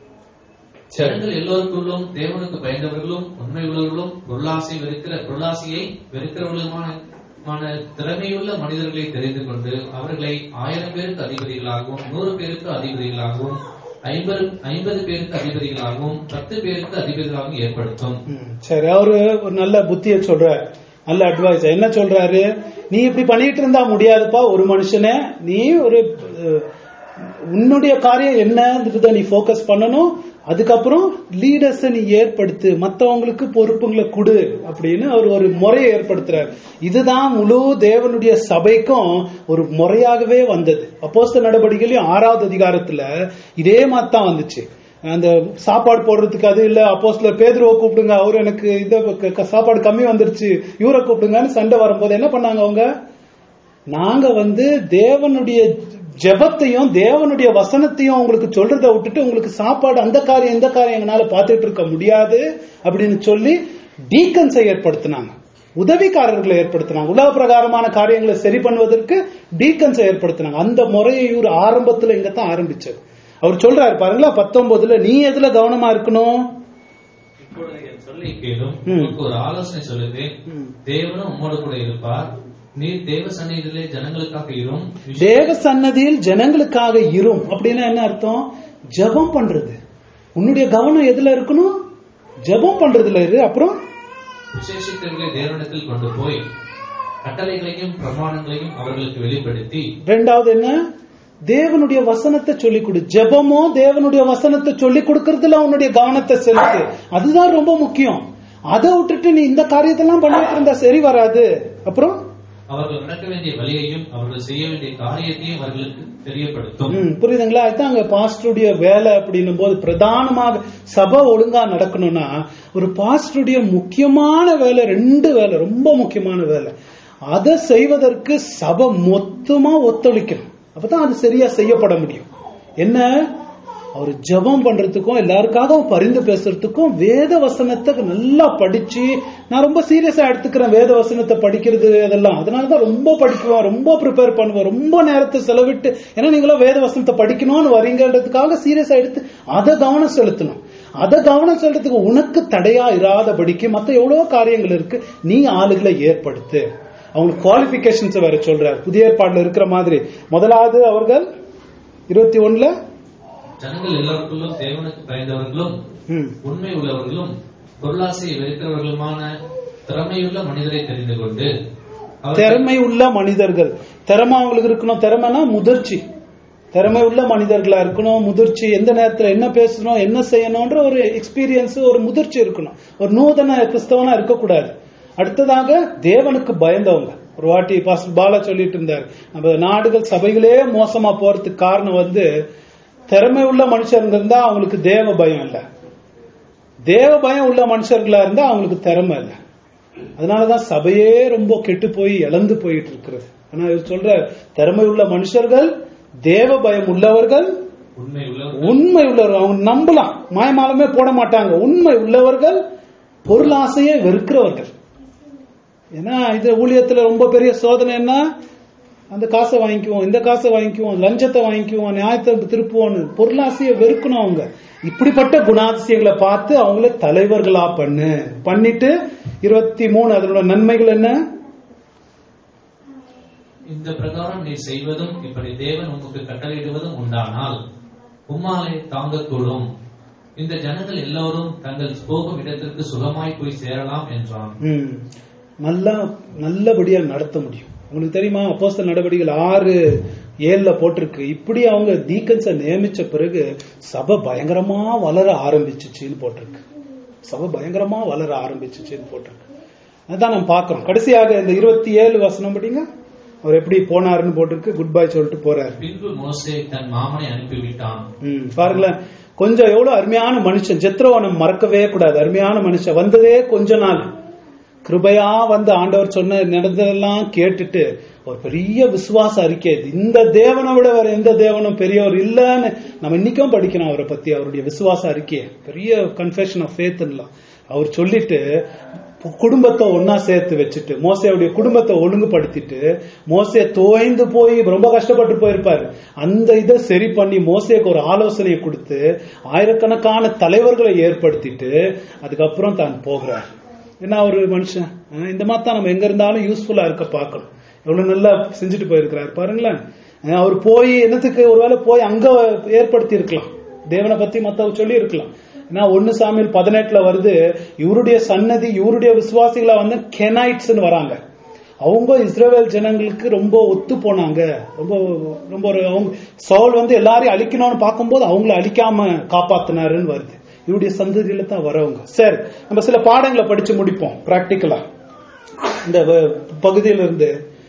ஜனங்கள் எல்லோருக்குள்ளும் தேவனுக்கு பயந்தவர்களும் உண்மை உள்ளவர்களும் பொருளாசை வெறுக்கிற பொருளாசையை வெறுக்கிறவர்களுமான மான திறமையுள்ள மனிதர்களை தெரிந்து கொண்டு அவர்களை ஆயிரம் பேருக்கு அதிபதிகளாகவும் நூறு பேருக்கு அதிபதிகளாகவும் ஐம்பது ஐம்பது பேருக்கு அதிபதிகளாகவும் பத்து பேருக்கு அதிபதிகளாகவும் ஏற்படுத்தும் ம், சரி அவரு ஒரு நல்ல புத்திய சொல்றாரு நல்ல அட்வைஸ் என்ன சொல்றாரு நீ இப்படி பண்ணிட்டு இருந்தா முடியாதுப்பா ஒரு மனுஷனே நீ ஒரு அஹ், உன்னுடைய காரியம் என்னன்றத நீ ஃபோக்கஸ் பண்ணணும் அதுக்கப்புறம் லீடர்ஸ நீ ஏற்படுத்து மத்தவங்களுக்கு பொறுப்புங்களை கொடு அப்படின்னு அவர் ஒரு முறையை ஏற்படுத்துறாரு இதுதான் முழு தேவனுடைய சபைக்கும் ஒரு முறையாகவே வந்தது அப்போஸ்தல நடவடிக்கையிலும் ஆறாவது அதிகாரத்துல இதே மாதிரி தான் வந்துச்சு அந்த சாப்பாடு போடுறதுக்கு அது இல்ல அப்போஸ்ல பேதுருவை கூப்பிடுங்க அவரு எனக்கு இந்த க- க- சாப்பாடு கம்மி வந்துருச்சு இவரை கூப்பிடுங்கன்னு சண்டை வரும்போது என்ன பண்ணாங்க அவங்க நாங்க வந்து தேவனுடைய ஜெபத்தையும் தேவனுடைய வசனத்தையும் உங்களுக்கு சொல்றதை விட்டுட்டு உங்களுக்கு சாப்பாடு அந்த காரியம் இந்த காரியம் எங்களால பார்த்துட்டு இருக்க முடியாது அப்படின்னு சொல்லி டீக்கன்ஸை ஏற்படுத்தினாங்க உதவிக்காரர்களை ஏற்படுத்தினாங்க உலக பிரகாரமான காரியங்களை சரி பண்ணுவதற்கு டீக்கன்ஸை ஏற்படுத்தினாங்க அந்த முறையை இவர் ஆரம்பத்துல இங்க தான் ஆரம்பிச்சது அவர் சொல்றாரு பாருங்களா பத்தொன்பதுல நீ எதுல கவனமா இருக்கணும் இப்பொழுது என் சொல்லை கேளும் ம். உங்களுக்கு ஒரு ஆலோசனை சொல்லுவேன் ம். தேவனும் உம்மோடு கூட இருப்பார் நீர் தேவ சந்நிதியிலே ஜனங்களுக்காக இரும் தேவ சன்னதியில் ஜனங்களுக்காக இரும் அப்படின்னா என்ன அர்த்தம் ஜெபம் பண்றது உன்னுடைய கவனம் எதுல இருக்கணும் ஜெபம் பண்றதுல இரு அப்புறம் விசேஷித்தவர்களை தேவனிடத்தில் கொண்டு போய் கட்டளைகளையும் பிரமாணங்களையும் அவர்களுக்கு வெளிப்படுத்தி ரெண்டாவது என்ன தேவனுடைய வசனத்தை சொல்லிக் கொடு ஜெபமோ தேவனுடைய வசனத்தை சொல்லிக் கொடுக்கறதுல அவனுடைய கவனத்தை செலுத்து அதுதான் ரொம்ப முக்கியம் அதை விட்டுட்டு நீ இந்த காரியத்தெல்லாம் பண்ணிட்டு இருந்தா சரி வராது அப்புறம் அவர்கள் நடக்க வேண்டிய வழியையும் அவர்கள் செய்ய வேண்டிய காரியத்தையும் அவர்களுக்கு தெரியப்படுத்தும் ம், புரியுதுங்களா இதுதான் அங்க பாஸ்டருடைய வேலை அப்படின்னும் போது பிரதானமாக சபை ஒழுங்கா நடக்கணும்னா ஒரு பாஸ்டருடைய முக்கியமான வேலை ரெண்டு வேலை ரொம்ப முக்கியமான வேலை அதை செய்வதற்கு சபை மொத்தமா ஒத்துழைக்கணும் அப்பதான் அது சரியா செய்யப்பட முடியும் என்ன அவர் ஜெபம் பண்றதுக்கும் எல்லாருக்காகவும் பரிந்து பேசுறதுக்கும் வேத வசனத்தை நல்லா படிச்சு நான் ரொம்ப சீரியஸா எடுத்துக்கிறேன் வேத வசனத்தை படிக்கிறது அதெல்லாம் அதனாலதான் ரொம்ப படிக்குவேன் ரொம்ப ப்ரிப்பேர் பண்ணுவேன் ரொம்ப நேரத்தை செலவிட்டு ஏன்னா நீங்களும் வேத வசனத்தை படிக்கணும்னு வரீங்கன்றதுக்காக சீரியஸா எடுத்து அதை கவனம் செலுத்தணும் அதை கவனம் செலுத்துறதுக்கு உனக்கு தடையா இராதபடிக்கு மத்த எவ்வளவோ காரியங்கள் இருக்கு நீ ஆளுகளை ஏற்படுத்து அவங்களுக்கு குவாலிபிகேஷன்ஸ் வேற சொல்றாரு புதிய ஏற்பாடுல இருக்கிற மாதிரி முதலாவது அவர்கள் இருபத்தி ஒண்ணுல ஜனங்கள் எல்லோருக்குள்ளும் தேவனுக்கு பயந்தவர்களும் ம் உண்மை உள்ளவர்களும் பொருளாசையை வெறுக்கிறவர்களுமான திறமையுள்ள மனிதரை தெரிந்து கொண்டு அவர்கள் திறமை உள்ள மனிதர்கள் திறமை அவங்களுக்கு இருக்கணும் திறமைனா முதிர்ச்சி திறமை உள்ள மனிதர்களா இருக்கணும் முதிர்ச்சி எந்த நேரத்துல என்ன பேசணும் என்ன செய்யணும்ன்ற ஒரு எக்ஸ்பீரியன்ஸ் ஒரு முதிர்ச்சி இருக்கணும் ஒரு நூதன கிறிஸ்தவனா இருக்கக்கூடாது அடுத்ததாக தேவனுக்கு பயந்தவங்க ஒரு வாட்டி பாஸ்டர் பாலா சொல்லிட்டு இருந்தார் நம்ம நாடுகள் சபைகளே மோசமா போறதுக்கு காரணம் வந்து திறமை உள்ள மனுஷங்க இருந்தா அவங்களுக்கு தேவ பயம் இல்லை தேவ பயம் உள்ள மனுஷர்களா இருந்தா அவங்களுக்கு திறமை இல்லை அதனாலதான் சபையே ரொம்ப கெட்டு போய் இழந்து போயிட்டு இருக்கிறது ஆனா இவர் சொல்ற திறமை உள்ள மனுஷர்கள் தேவ பயம் உள்ளவர்கள் உண்மை உள்ளவர்கள் உண்மை உள்ளவர்கள் அவங்க நம்பலாம் மாயமாலமே போட மாட்டாங்க உண்மை உள்ளவர்கள் பொருளாசையை வெறுக்கிறவர்கள் ஏன்னா இது ஊழியத்துல ரொம்ப பெரிய சோதனை என்ன அந்த காசை வாங்கிக்குவோம் இந்த காசை வாங்கிக்குவோம் லஞ்சத்தை வாங்கிக்குவோம் நியாயத்தை திருப்புவோம்னு பொருளாசையை வெறுக்கணும் அவங்க இப்படிப்பட்ட குணாதிசயங்களை பார்த்து அவங்கள தலைவர்களா பண்ணு பண்ணிட்டு இருபத்தி மூணு அதனோட நன்மைகள் என்ன இந்த பிரகாரம் நீ செய்வதும் இப்படி தேவன் உமக்கு கட்டளையிடுவதும் உண்டானால் உம்மாலே தாங்கக்கூடும் இந்த ஜனங்கள் எல்லோரும் தங்கள் போகும் இடத்திற்கு சுகமாய் போய் சேரலாம் என்றான் ம். நல்லா நல்லபடியா நடத்த முடியும் உங்களுக்கு தெரியுமா அப்போஸ்தல நடவடிக்கைகள் ஆறு ஏழுல போட்டிருக்கு இப்படி அவங்க டீக்கன்ஸை நியமிச்ச பிறகு சபை பயங்கரமா வளர ஆரம்பிச்சுச்சுன்னு போட்டிருக்கு சபை பயங்கரமா வளர ஆரம்பிச்சுச்சுன்னு போட்டிருக்கு அதான் நம்ம பார்க்கிறோம் கடைசியாக இந்த இருபத்தி ஏழு வசனம் படிங்க அவர் எப்படி போனாருன்னு போட்டிருக்கு குட் பை சொல்லிட்டு போறாரு பின்பு மோசே தன் மாமனை அனுப்பிவிட்டான் ம், பாருங்களேன் கொஞ்சம் எவ்வளவு அருமையான மனுஷன் ஜெத்ரோவை நம்ம மறக்கவே கூடாது அருமையான மனுஷன் வந்ததே கொஞ்ச நாள் கிருபையா வந்து ஆண்டவர் சொன்ன நடந்ததெல்லாம் கேட்டுட்டு ஒரு பெரிய விசுவாச அறிக்கை இது. இந்த தேவனை விட வேற எந்த தேவனும் பெரியவர் இல்லைன்னு நம்ம இன்னைக்கும் படிக்கணும் அவரை பத்தி அவருடைய விசுவாச அறிக்கையை பெரிய கன்ஃபெஷன் ஆஃப் ஃபேத்லாம் அவர் சொல்லிட்டு குடும்பத்தை ஒன்னா சேர்த்து வச்சுட்டு மோசையுடைய குடும்பத்தை ஒழுங்குபடுத்திட்டு மோசைய தோய்ந்து போய் ரொம்ப கஷ்டப்பட்டு போயிருப்பாரு அந்த இதை சரி பண்ணி மோசைக்கு ஒரு ஆலோசனையை கொடுத்து ஆயிரக்கணக்கான தலைவர்களை ஏற்படுத்திட்டு அதுக்கப்புறம் தான் போகிறார் என்ன ஒரு மனுஷன் அஹ் இந்த மாதிரி தான் நம்ம எங்க இருந்தாலும் யூஸ்ஃபுல்லா இருக்க பார்க்கணும் எவ்வளவு நல்லா செஞ்சுட்டு போயிருக்கிறார் பாருங்களேன் அஹ் அவர் போய் என்னத்துக்கு ஒருவேளை போய் அங்க ஏற்படுத்தி இருக்கலாம் தேவனை பத்தி மத்தவங்க சொல்லி இருக்கலாம் ஏன்னா ஒன்னு சாமியில் பதினெட்டுல வருது இவருடைய சன்னதி இவருடைய விசுவாசிகளா வந்து கெனைட்ஸ்னு வராங்க அவங்க இஸ்ரேல் ஜனங்களுக்கு ரொம்ப ஒத்து போனாங்க ரொம்ப ரொம்ப ஒரு அவங்க சவுல் வந்து எல்லாரையும் அழிக்கணும்னு பார்க்கும்போது அவங்கள அழிக்காம காப்பாத்தினாருன்னு வருது இவருடைய சந்ததியில தான் வரவங்க சரி நம்ம சில பாடங்களை படிச்சு முடிப்போம் பிராக்டிக்கலா இந்த வ- பகுதியில இருந்து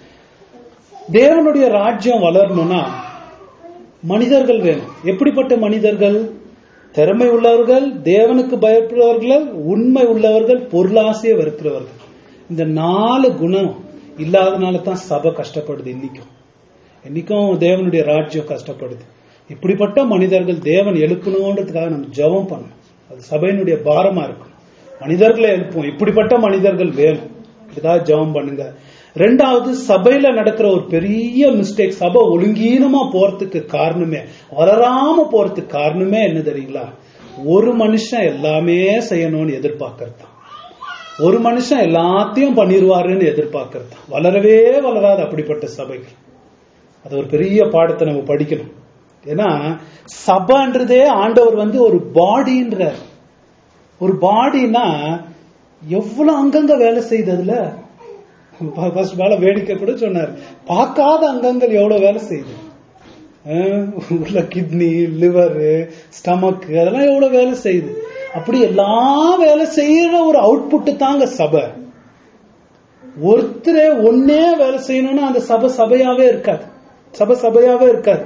தேவனுடைய ராஜ்யம் வளரணும்னா மனிதர்கள் வேணும் எப்படிப்பட்ட மனிதர்கள் திறமை உள்ளவர்கள் தேவனுக்கு பயப்படுறவர்கள் உண்மை உள்ளவர்கள் பொருளாசையை வெறுக்கிறவர்கள் இந்த நாலு குணம் இல்லாதனால தான் சபை கஷ்டப்படுது இன்னைக்கும் இன்னைக்கும் தேவனுடைய ராஜ்யம் கஷ்டப்படுது இப்படிப்பட்ட மனிதர்கள் தேவன் எழுப்பணுன்றதுக்காக நம்ம ஜெபம் பண்ணணும் அது சபையினுடைய பாரமா இருக்கும் மனிதர்களை எழுப்புவோம் இப்படிப்பட்ட மனிதர்கள் வேணும் இதுக்காக ஜெபம் பண்ணுங்க ரெண்டாவது சபையில நடக்கிற ஒரு பெரிய மிஸ்டேக் சபை ஒழுங்கீனமா போறதுக்கு காரணமே வளராம போறதுக்கு காரணமே என்ன தெரியுங்களா ஒரு மனுஷன் எல்லாமே செய்யணும்னு எதிர்பார்க்கறது தான் ஒரு மனுஷன் எல்லாத்தையும் பண்ணிடுவாருன்னு எதிர்பார்க்கறது தான் வளரவே வளராது அப்படிப்பட்ட சபைகள் அது ஒரு பெரிய பாடத்தை நம்ம படிக்கணும் ஏன்னா சபைன்றதே ஆண்டவர் வந்து ஒரு பாடின்றார் ஒரு பாடினா எவ்வளவு அங்கங்க வேலை செய்யுது அதுல ஃபர்ஸ்ட் பால வேடிக்கை கூட சொன்னார் பார்க்காத அங்கங்கள் எவ்வளவு வேலை செய்யுது அஹ் உள்ள கிட்னி லிவர் ஸ்டமக் அதெல்லாம் எவ்வளவு வேலை செய்யுது அப்படி எல்லாம் வேலை செய்யற ஒரு அவுட்புட் தாங்க சபை ஒருத்தரே ஒன்னே வேலை செய்யணும்னா அந்த சபை சபையாவே இருக்காது சபை சபையாவே இருக்காது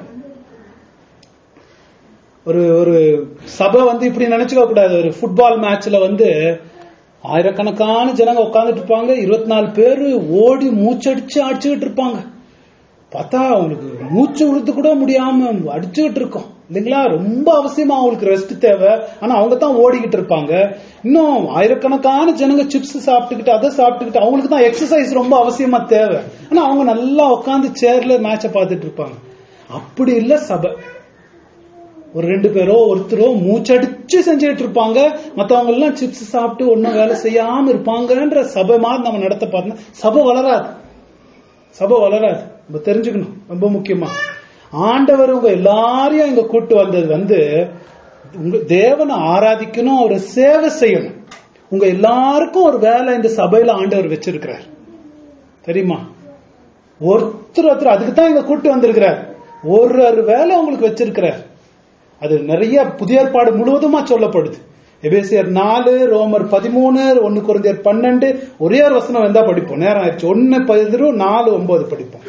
ஒரு ஒரு சபை வந்து இப்படி நினைச்சுக்க கூடாது ஒரு ஃபுட்பால் மேட்ச்ல வந்து ஆயிரக்கணக்கான ஜனங்க உட்கார்ந்துட்டு இருப்பாங்க இருபத்தி நாலு பேரு ஓடி மூச்சடிச்சு அடிச்சுக்கிட்டு இருப்பாங்க பார்த்தா அவங்களுக்கு மூச்சு விழுத்து கூட முடியாம அடிச்சுக்கிட்டு இருக்கோம் இல்லைங்களா ரொம்ப அவசியமா அவங்களுக்கு ரெஸ்ட் தேவை ஆனா அவங்க தான் ஓடிக்கிட்டு இருப்பாங்க இன்னும் ஆயிரக்கணக்கான ஜனங்க சிப்ஸ் சாப்பிட்டுக்கிட்டு அதை சாப்பிட்டுக்கிட்டு அவங்களுக்கு தான் எக்ஸசைஸ் ரொம்ப அவசியமா தேவை ஆனா அவங்க நல்லா உட்காந்து சேர்ல மேட்சை பார்த்துட்டு இருப்பாங்க அப்படி இல்ல சபை ஒரு ரெண்டு பேரோ ஒருத்தரோ மூச்சடிச்சு செஞ்சுட்டு இருப்பாங்க மத்தவங்க எல்லாம் சிப்ஸ் சாப்பிட்டு ஒன்னும் வேலை செய்யாம இருப்பாங்கன்ற சபை மாதிரி நம்ம நடத்த பார்த்தோம்னா சபை வளராது சபை வளராது நம்ம தெரிஞ்சுக்கணும் ரொம்ப முக்கியமா ஆண்டவர் உங்க எல்லாரையும் இங்க கூட்டு வந்தது வந்து உங்க தேவனை ஆராதிக்கணும் அவரை சேவை செய்யணும் உங்க எல்லாருக்கும் ஒரு வேலை இந்த சபையில ஆண்டவர் வச்சிருக்கிறார் தெரியுமா ஒருத்தர் ஒருத்தர் அதுக்கு தான் இங்க கூட்டு வந்திருக்கிறார் ஒரு ஒரு வேலை உங்களுக்கு வச்சிருக்கிறார் அது நிறைய புதிய ஏற்பாடு முழுவதுமா சொல்லப்படுது எபேசியர் நாலு ரோமர் பதிமூணு ஒன்னு குறைந்தர் பன்னெண்டு ஒரே ஒரு வசனம் வந்தா படிப்போம் நேரம் ஆயிடுச்சு ஒன்னு பதினொரு நாலு ஒன்பது படிப்போம்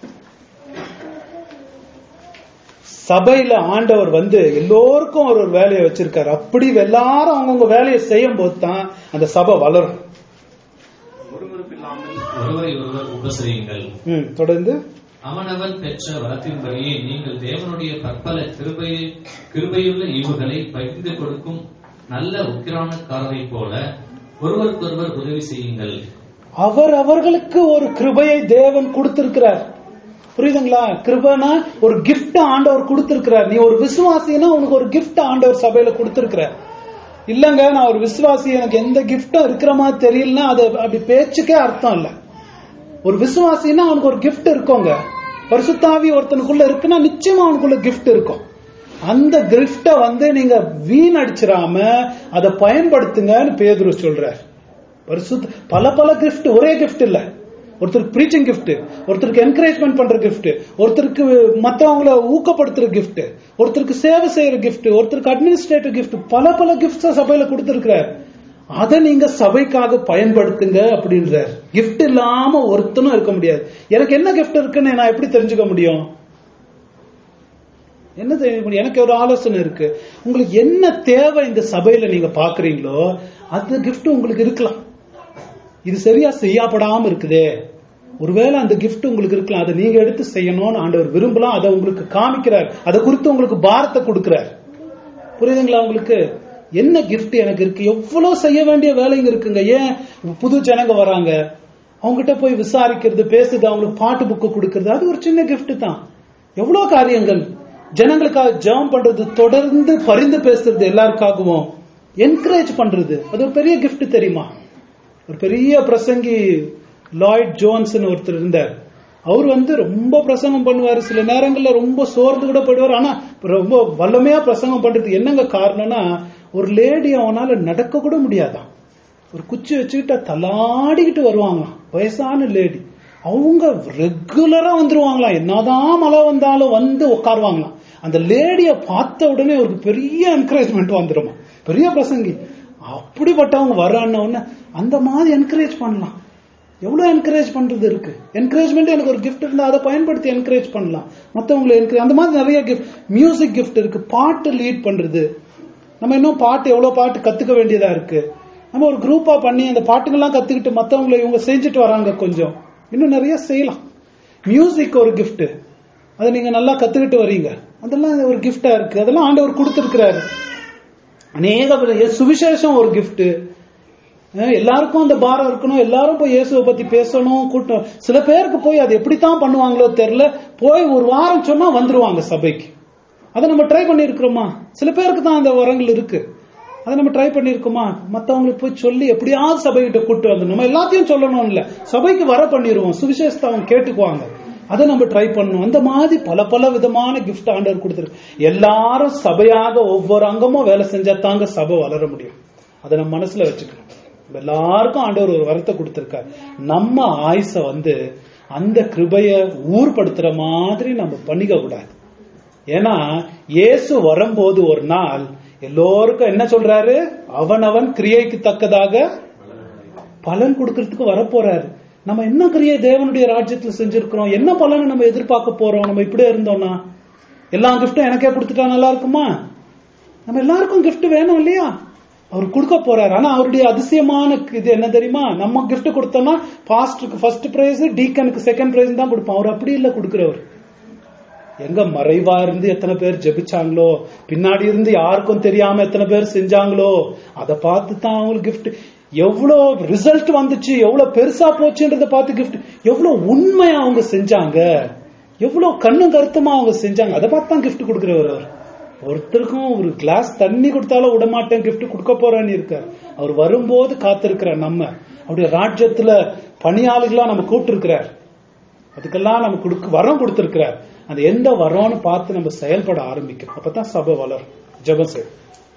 சபையில ஆண்டவர் வந்து எல்லோருக்கும் ஒரு ஒரு வேலையை வச்சிருக்காரு அப்படி எல்லாரும் அவங்கவுங்க வேலையை செய்யும் போது தான் அந்த சபை வளரும் ஒருவருக்கில்லாமல் ஒருவரை ஒருவர் உபசரியுங்கள் ம், தொடர்ந்து அவனவன் பெற்ற வரத்தின்படியே நீங்கள் தேவனுடைய பற்பல கிருபை கிருபையுள்ள ஈவுகளை பகிர்ந்து கொடுக்கும் நல்ல உக்கிரானக்காரரைப் போல ஒருவருக்கொருவர் உதவி செய்யுங்கள் அவர் அவர்களுக்கு ஒரு கிருபையை தேவன் கொடுத்திருக்கிறார் புரியுதுங்களா கிருபனா ஒரு gift ஆண்டவர் கொடுத்திருக்கிறார் நீ ஒரு விசுவாசினா உனக்கு ஒரு gift ஆண்டவர் சபையில கொடுத்திருக்கிறார் இல்லங்க நான் ஒரு விசுவாசி எனக்கு எந்த கிஃப்டும் இருக்கிற மாதிரி தெரியலன்னா அது அப்படி பேச்சுக்கே அர்த்தம் இல்ல ஒரு விசுவாசினா அவனுக்கு ஒரு gift இருக்குங்க பரிசுத்தாவி ஒருத்தனுக்குள்ள இருக்குன்னா நிச்சயமா அவனுக்குள்ள gift இருக்கும் அந்த கிஃப்ட வந்து நீங்க வீணடிச்சிடாம அதை பயன்படுத்துங்கன்னு பேதுரு சொல்றார் பரிசுத்த பல பல gift ஒரே gift இல்ல ஒருத்தருக்கு ப்ரீச்சிங் gift ஒருத்தருக்கு என்கரேஜ்மெண்ட் பண்ற gift ஒருத்தருக்கு மத்தவங்கள ஊக்கப்படுத்துற gift ஒருத்தருக்கு சேவை செய்யற gift ஒருத்தருக்கு அட்மினிஸ்ட்ரேட்டிவ் gift பல பல கிஃப்ட்ஸ் சபையில கொடுத்திருக்கிறார் அதை நீங்க சபைக்காக பயன்படுத்துங்க அப்படின்றார் gift இல்லாம ஒருத்தனும் இருக்க முடியாது எனக்கு என்ன gift இருக்குன்னு நான் எப்படி தெரிஞ்சுக்க முடியும் என்ன தெரிஞ்சுக்க முடியும் எனக்கு ஒரு ஆலோசனை இருக்கு உங்களுக்கு என்ன தேவை இந்த சபையில நீங்க பாக்குறீங்களோ அந்த gift உங்களுக்கு இருக்கலாம் இது சரியா செய்யப்படாம இருக்குதே ஒருவேளை அந்த gift உங்களுக்கு இருக்கலாம் அதை நீங்க எடுத்து செய்யணும்னு ஆண்டவர் விரும்பலாம் அதை உங்களுக்கு காமிக்கிறார் அதை குறித்து உங்களுக்கு பாரத்தை கொடுக்கிறார் புரியுதுங்களா உங்களுக்கு என்ன gift எனக்கு இருக்கு எவ்வளவு செய்ய வேண்டிய வேலைங்க இருக்குங்க ஏன் புது ஜனங்க வராங்க அவங்ககிட்ட போய் விசாரிக்கிறது பேசுறது அவங்களுக்கு பாட்டு புக்கு கொடுக்கறது அது ஒரு சின்ன gift தான் எவ்வளவு காரியங்கள் ஜனங்களுக்காக ஜெபம் பண்றது தொடர்ந்து பரிந்து பேசுறது எல்லாருக்காகவும் என்கரேஜ் பண்றது அது ஒரு பெரிய gift தெரியுமா ஒரு பெரிய பிரசங்கி லாய்ட் ஜோன்ஸ்னு ஒருத்தர் இருந்தார் அவர் வந்து ரொம்ப பிரசங்கம் பண்ணுவார் சில நேரங்கள்ல ரொம்ப சோர்ந்து கூட போயிடுவார் ஆனா ரொம்ப வல்லமையா பிரசங்கம் பண்றதுக்கு என்னங்க காரணம்னா ஒரு லேடி அவனால நடக்க கூட முடியாதான் ஒரு குச்சி வச்சுக்கிட்டு தலாடிக்கிட்டு வருவாங்களாம் வயசான லேடி அவங்க ரெகுலரா வந்துருவாங்களாம் என்னதான் மழை வந்தாலும் வந்து உட்காருவாங்களாம் அந்த லேடிய பார்த்த உடனே அவருக்கு பெரிய என்கரேஜ்மெண்ட் வந்துருமா பெரிய பிரசங்கி அப்படிப்பட்டவங்க வர்றான்ன உடனே அந்த மாதிரி என்கரேஜ் பண்ணலாம் எவ்வளவு என்கரேஜ் பண்றது இருக்கு என்கரேஜ்மெண்ட் எனக்கு ஒரு gift இருந்தா அதை பயன்படுத்தி என்கரேஜ் பண்ணலாம் மத்தவங்களை என்கரேஜ் அந்த மாதிரி நிறைய gift மியூசிக் gift இருக்கு பாட்டு லீட் பண்றது நம்ம இன்னும் பாட்டு எவ்வளவு பாட்டு கத்துக்க வேண்டியதா இருக்கு நம்ம ஒரு குரூப்பா பண்ணி அந்த பாட்டுங்கெல்லாம் கத்துக்கிட்டு மத்தவங்களை இவங்க செஞ்சுட்டு வராங்க கொஞ்சம் இன்னும் நிறைய செய்யலாம் மியூசிக் ஒரு gift அதை நீங்க நல்லா கத்துக்கிட்டு வரீங்க அதெல்லாம் ஒரு கிஃப்டா இருக்கு அதெல்லாம் ஆண்டவர் கொடுத்திருக்கிறாரு அநேக பேர் சுவிசேஷம் ஒரு gift அஹ் எல்லாருக்கும் அந்த பாரம் இருக்கணும் எல்லாரும் போய் இயேசுவை பத்தி பேசணும் கூட்டம் சில பேருக்கு போய் அது எப்படித்தான் பண்ணுவாங்களோ தெரியல போய் ஒரு வாரம் சொன்னா வந்துருவாங்க சபைக்கு அதை நம்ம ட்ரை பண்ணிருக்கிறோமா சில பேருக்கு தான் அந்த வரங்கள் இருக்கு அதை நம்ம ட்ரை பண்ணிருக்கோமா மத்தவங்களுக்கு போய் சொல்லி எப்படியாவது சபைகிட்ட கூட்டு வந்து நம்ம எல்லாத்தையும் சொல்லணும் இல்ல சபைக்கு வர பண்ணிடுவோம் சுவிசேஷத்தை அவங்க கேட்டுக்குவாங்க அதை நம்ம ட்ரை பண்ணணும் அந்த மாதிரி பல பல விதமான கிஃப்ட் ஆண்டவர் கொடுத்துருக்கு எல்லாரும் சபையாக ஒவ்வொரு அங்கமும் வேலை செஞ்சா தாங்க சபை வளர முடியும் அதை நம்ம மனசுல வச்சுக்கணும் நம்ம எல்லாருக்கும் ஆண்டவர் ஒரு வரத்தை கொடுத்திருக்கார் நம்ம ஆயுச வந்து அந்த கிருபைய ஊர்படுத்துற மாதிரி நம்ம பண்ணிக்க கூடாது ஏன்னா இயேசு வரும்போது ஒரு நாள் எல்லோருக்கும் என்ன சொல்றாரு அவனவன் கிரியைக்கு தக்கதாக பலன் கொடுக்கறதுக்கு வரப்போறாரு நம்ம என்ன கிரியை தேவனுடைய ராஜ்யத்துல செஞ்சிருக்கிறோம் என்ன பலனை நம்ம எதிர்பார்க்க போறோம் நம்ம இப்படியே இருந்தோம்னா எல்லா கிஃப்டும் எனக்கே கொடுத்துட்டா நல்லா இருக்குமா நம்ம எல்லாருக்கும் gift வேணும் இல்லையா அவர் கொடுக்க போறாரு ஆனா அவருடைய அதிசயமான இது என்ன தெரியுமா நம்ம gift கொடுத்தோம்னா பாஸ்டருக்கு ஃபர்ஸ்ட் பிரைஸ் டீக்கனுக்கு செகண்ட் பிரைஸ் தான் கொடுப்போம் அவர் அப்படி இல்ல கொடுக்கிறவர் எங்க மறைவா இருந்து எத்தனை பேர் ஜெபிச்சாங்களோ பின்னாடி இருந்து யாருக்கும் தெரியாம எத்தனை பேர் செஞ்சாங்களோ அதை பார்த்து தான் அவங்களுக்கு gift எவ்வளவு ரிசல்ட் வந்துச்சு எவ்வளவு பெருசா போச்சுன்றத பார்த்து gift எவ்வளவு உண்மையா அவங்க செஞ்சாங்க எவ்வளவு கண்ணும் கருத்துமா அவங்க செஞ்சாங்க அதை பார்த்து தான் gift கொடுக்கிறவர் அவர் ஒருத்தருக்கும் ஒரு கிளாஸ் தண்ணி கொடுத்தாலும் விட மாட்டேன் gift கொடுக்க போறேன்னு இருக்கார் அவர் வரும்போது காத்திருக்கிறார் நம்ம அவருடைய ராஜ்யத்துல பணியாளுகளா நம்ம கூப்பிட்டு அதுக்கெல்லாம் நம்ம கொடுக்க வரம் கொடுத்திருக்கிறார் அந்த எந்த வரோன்னு பார்த்து நம்ம செயல்பட ஆரம்பிக்கிறோம் அப்பதான் சபை வளரும் ஜெபம் செய்யும்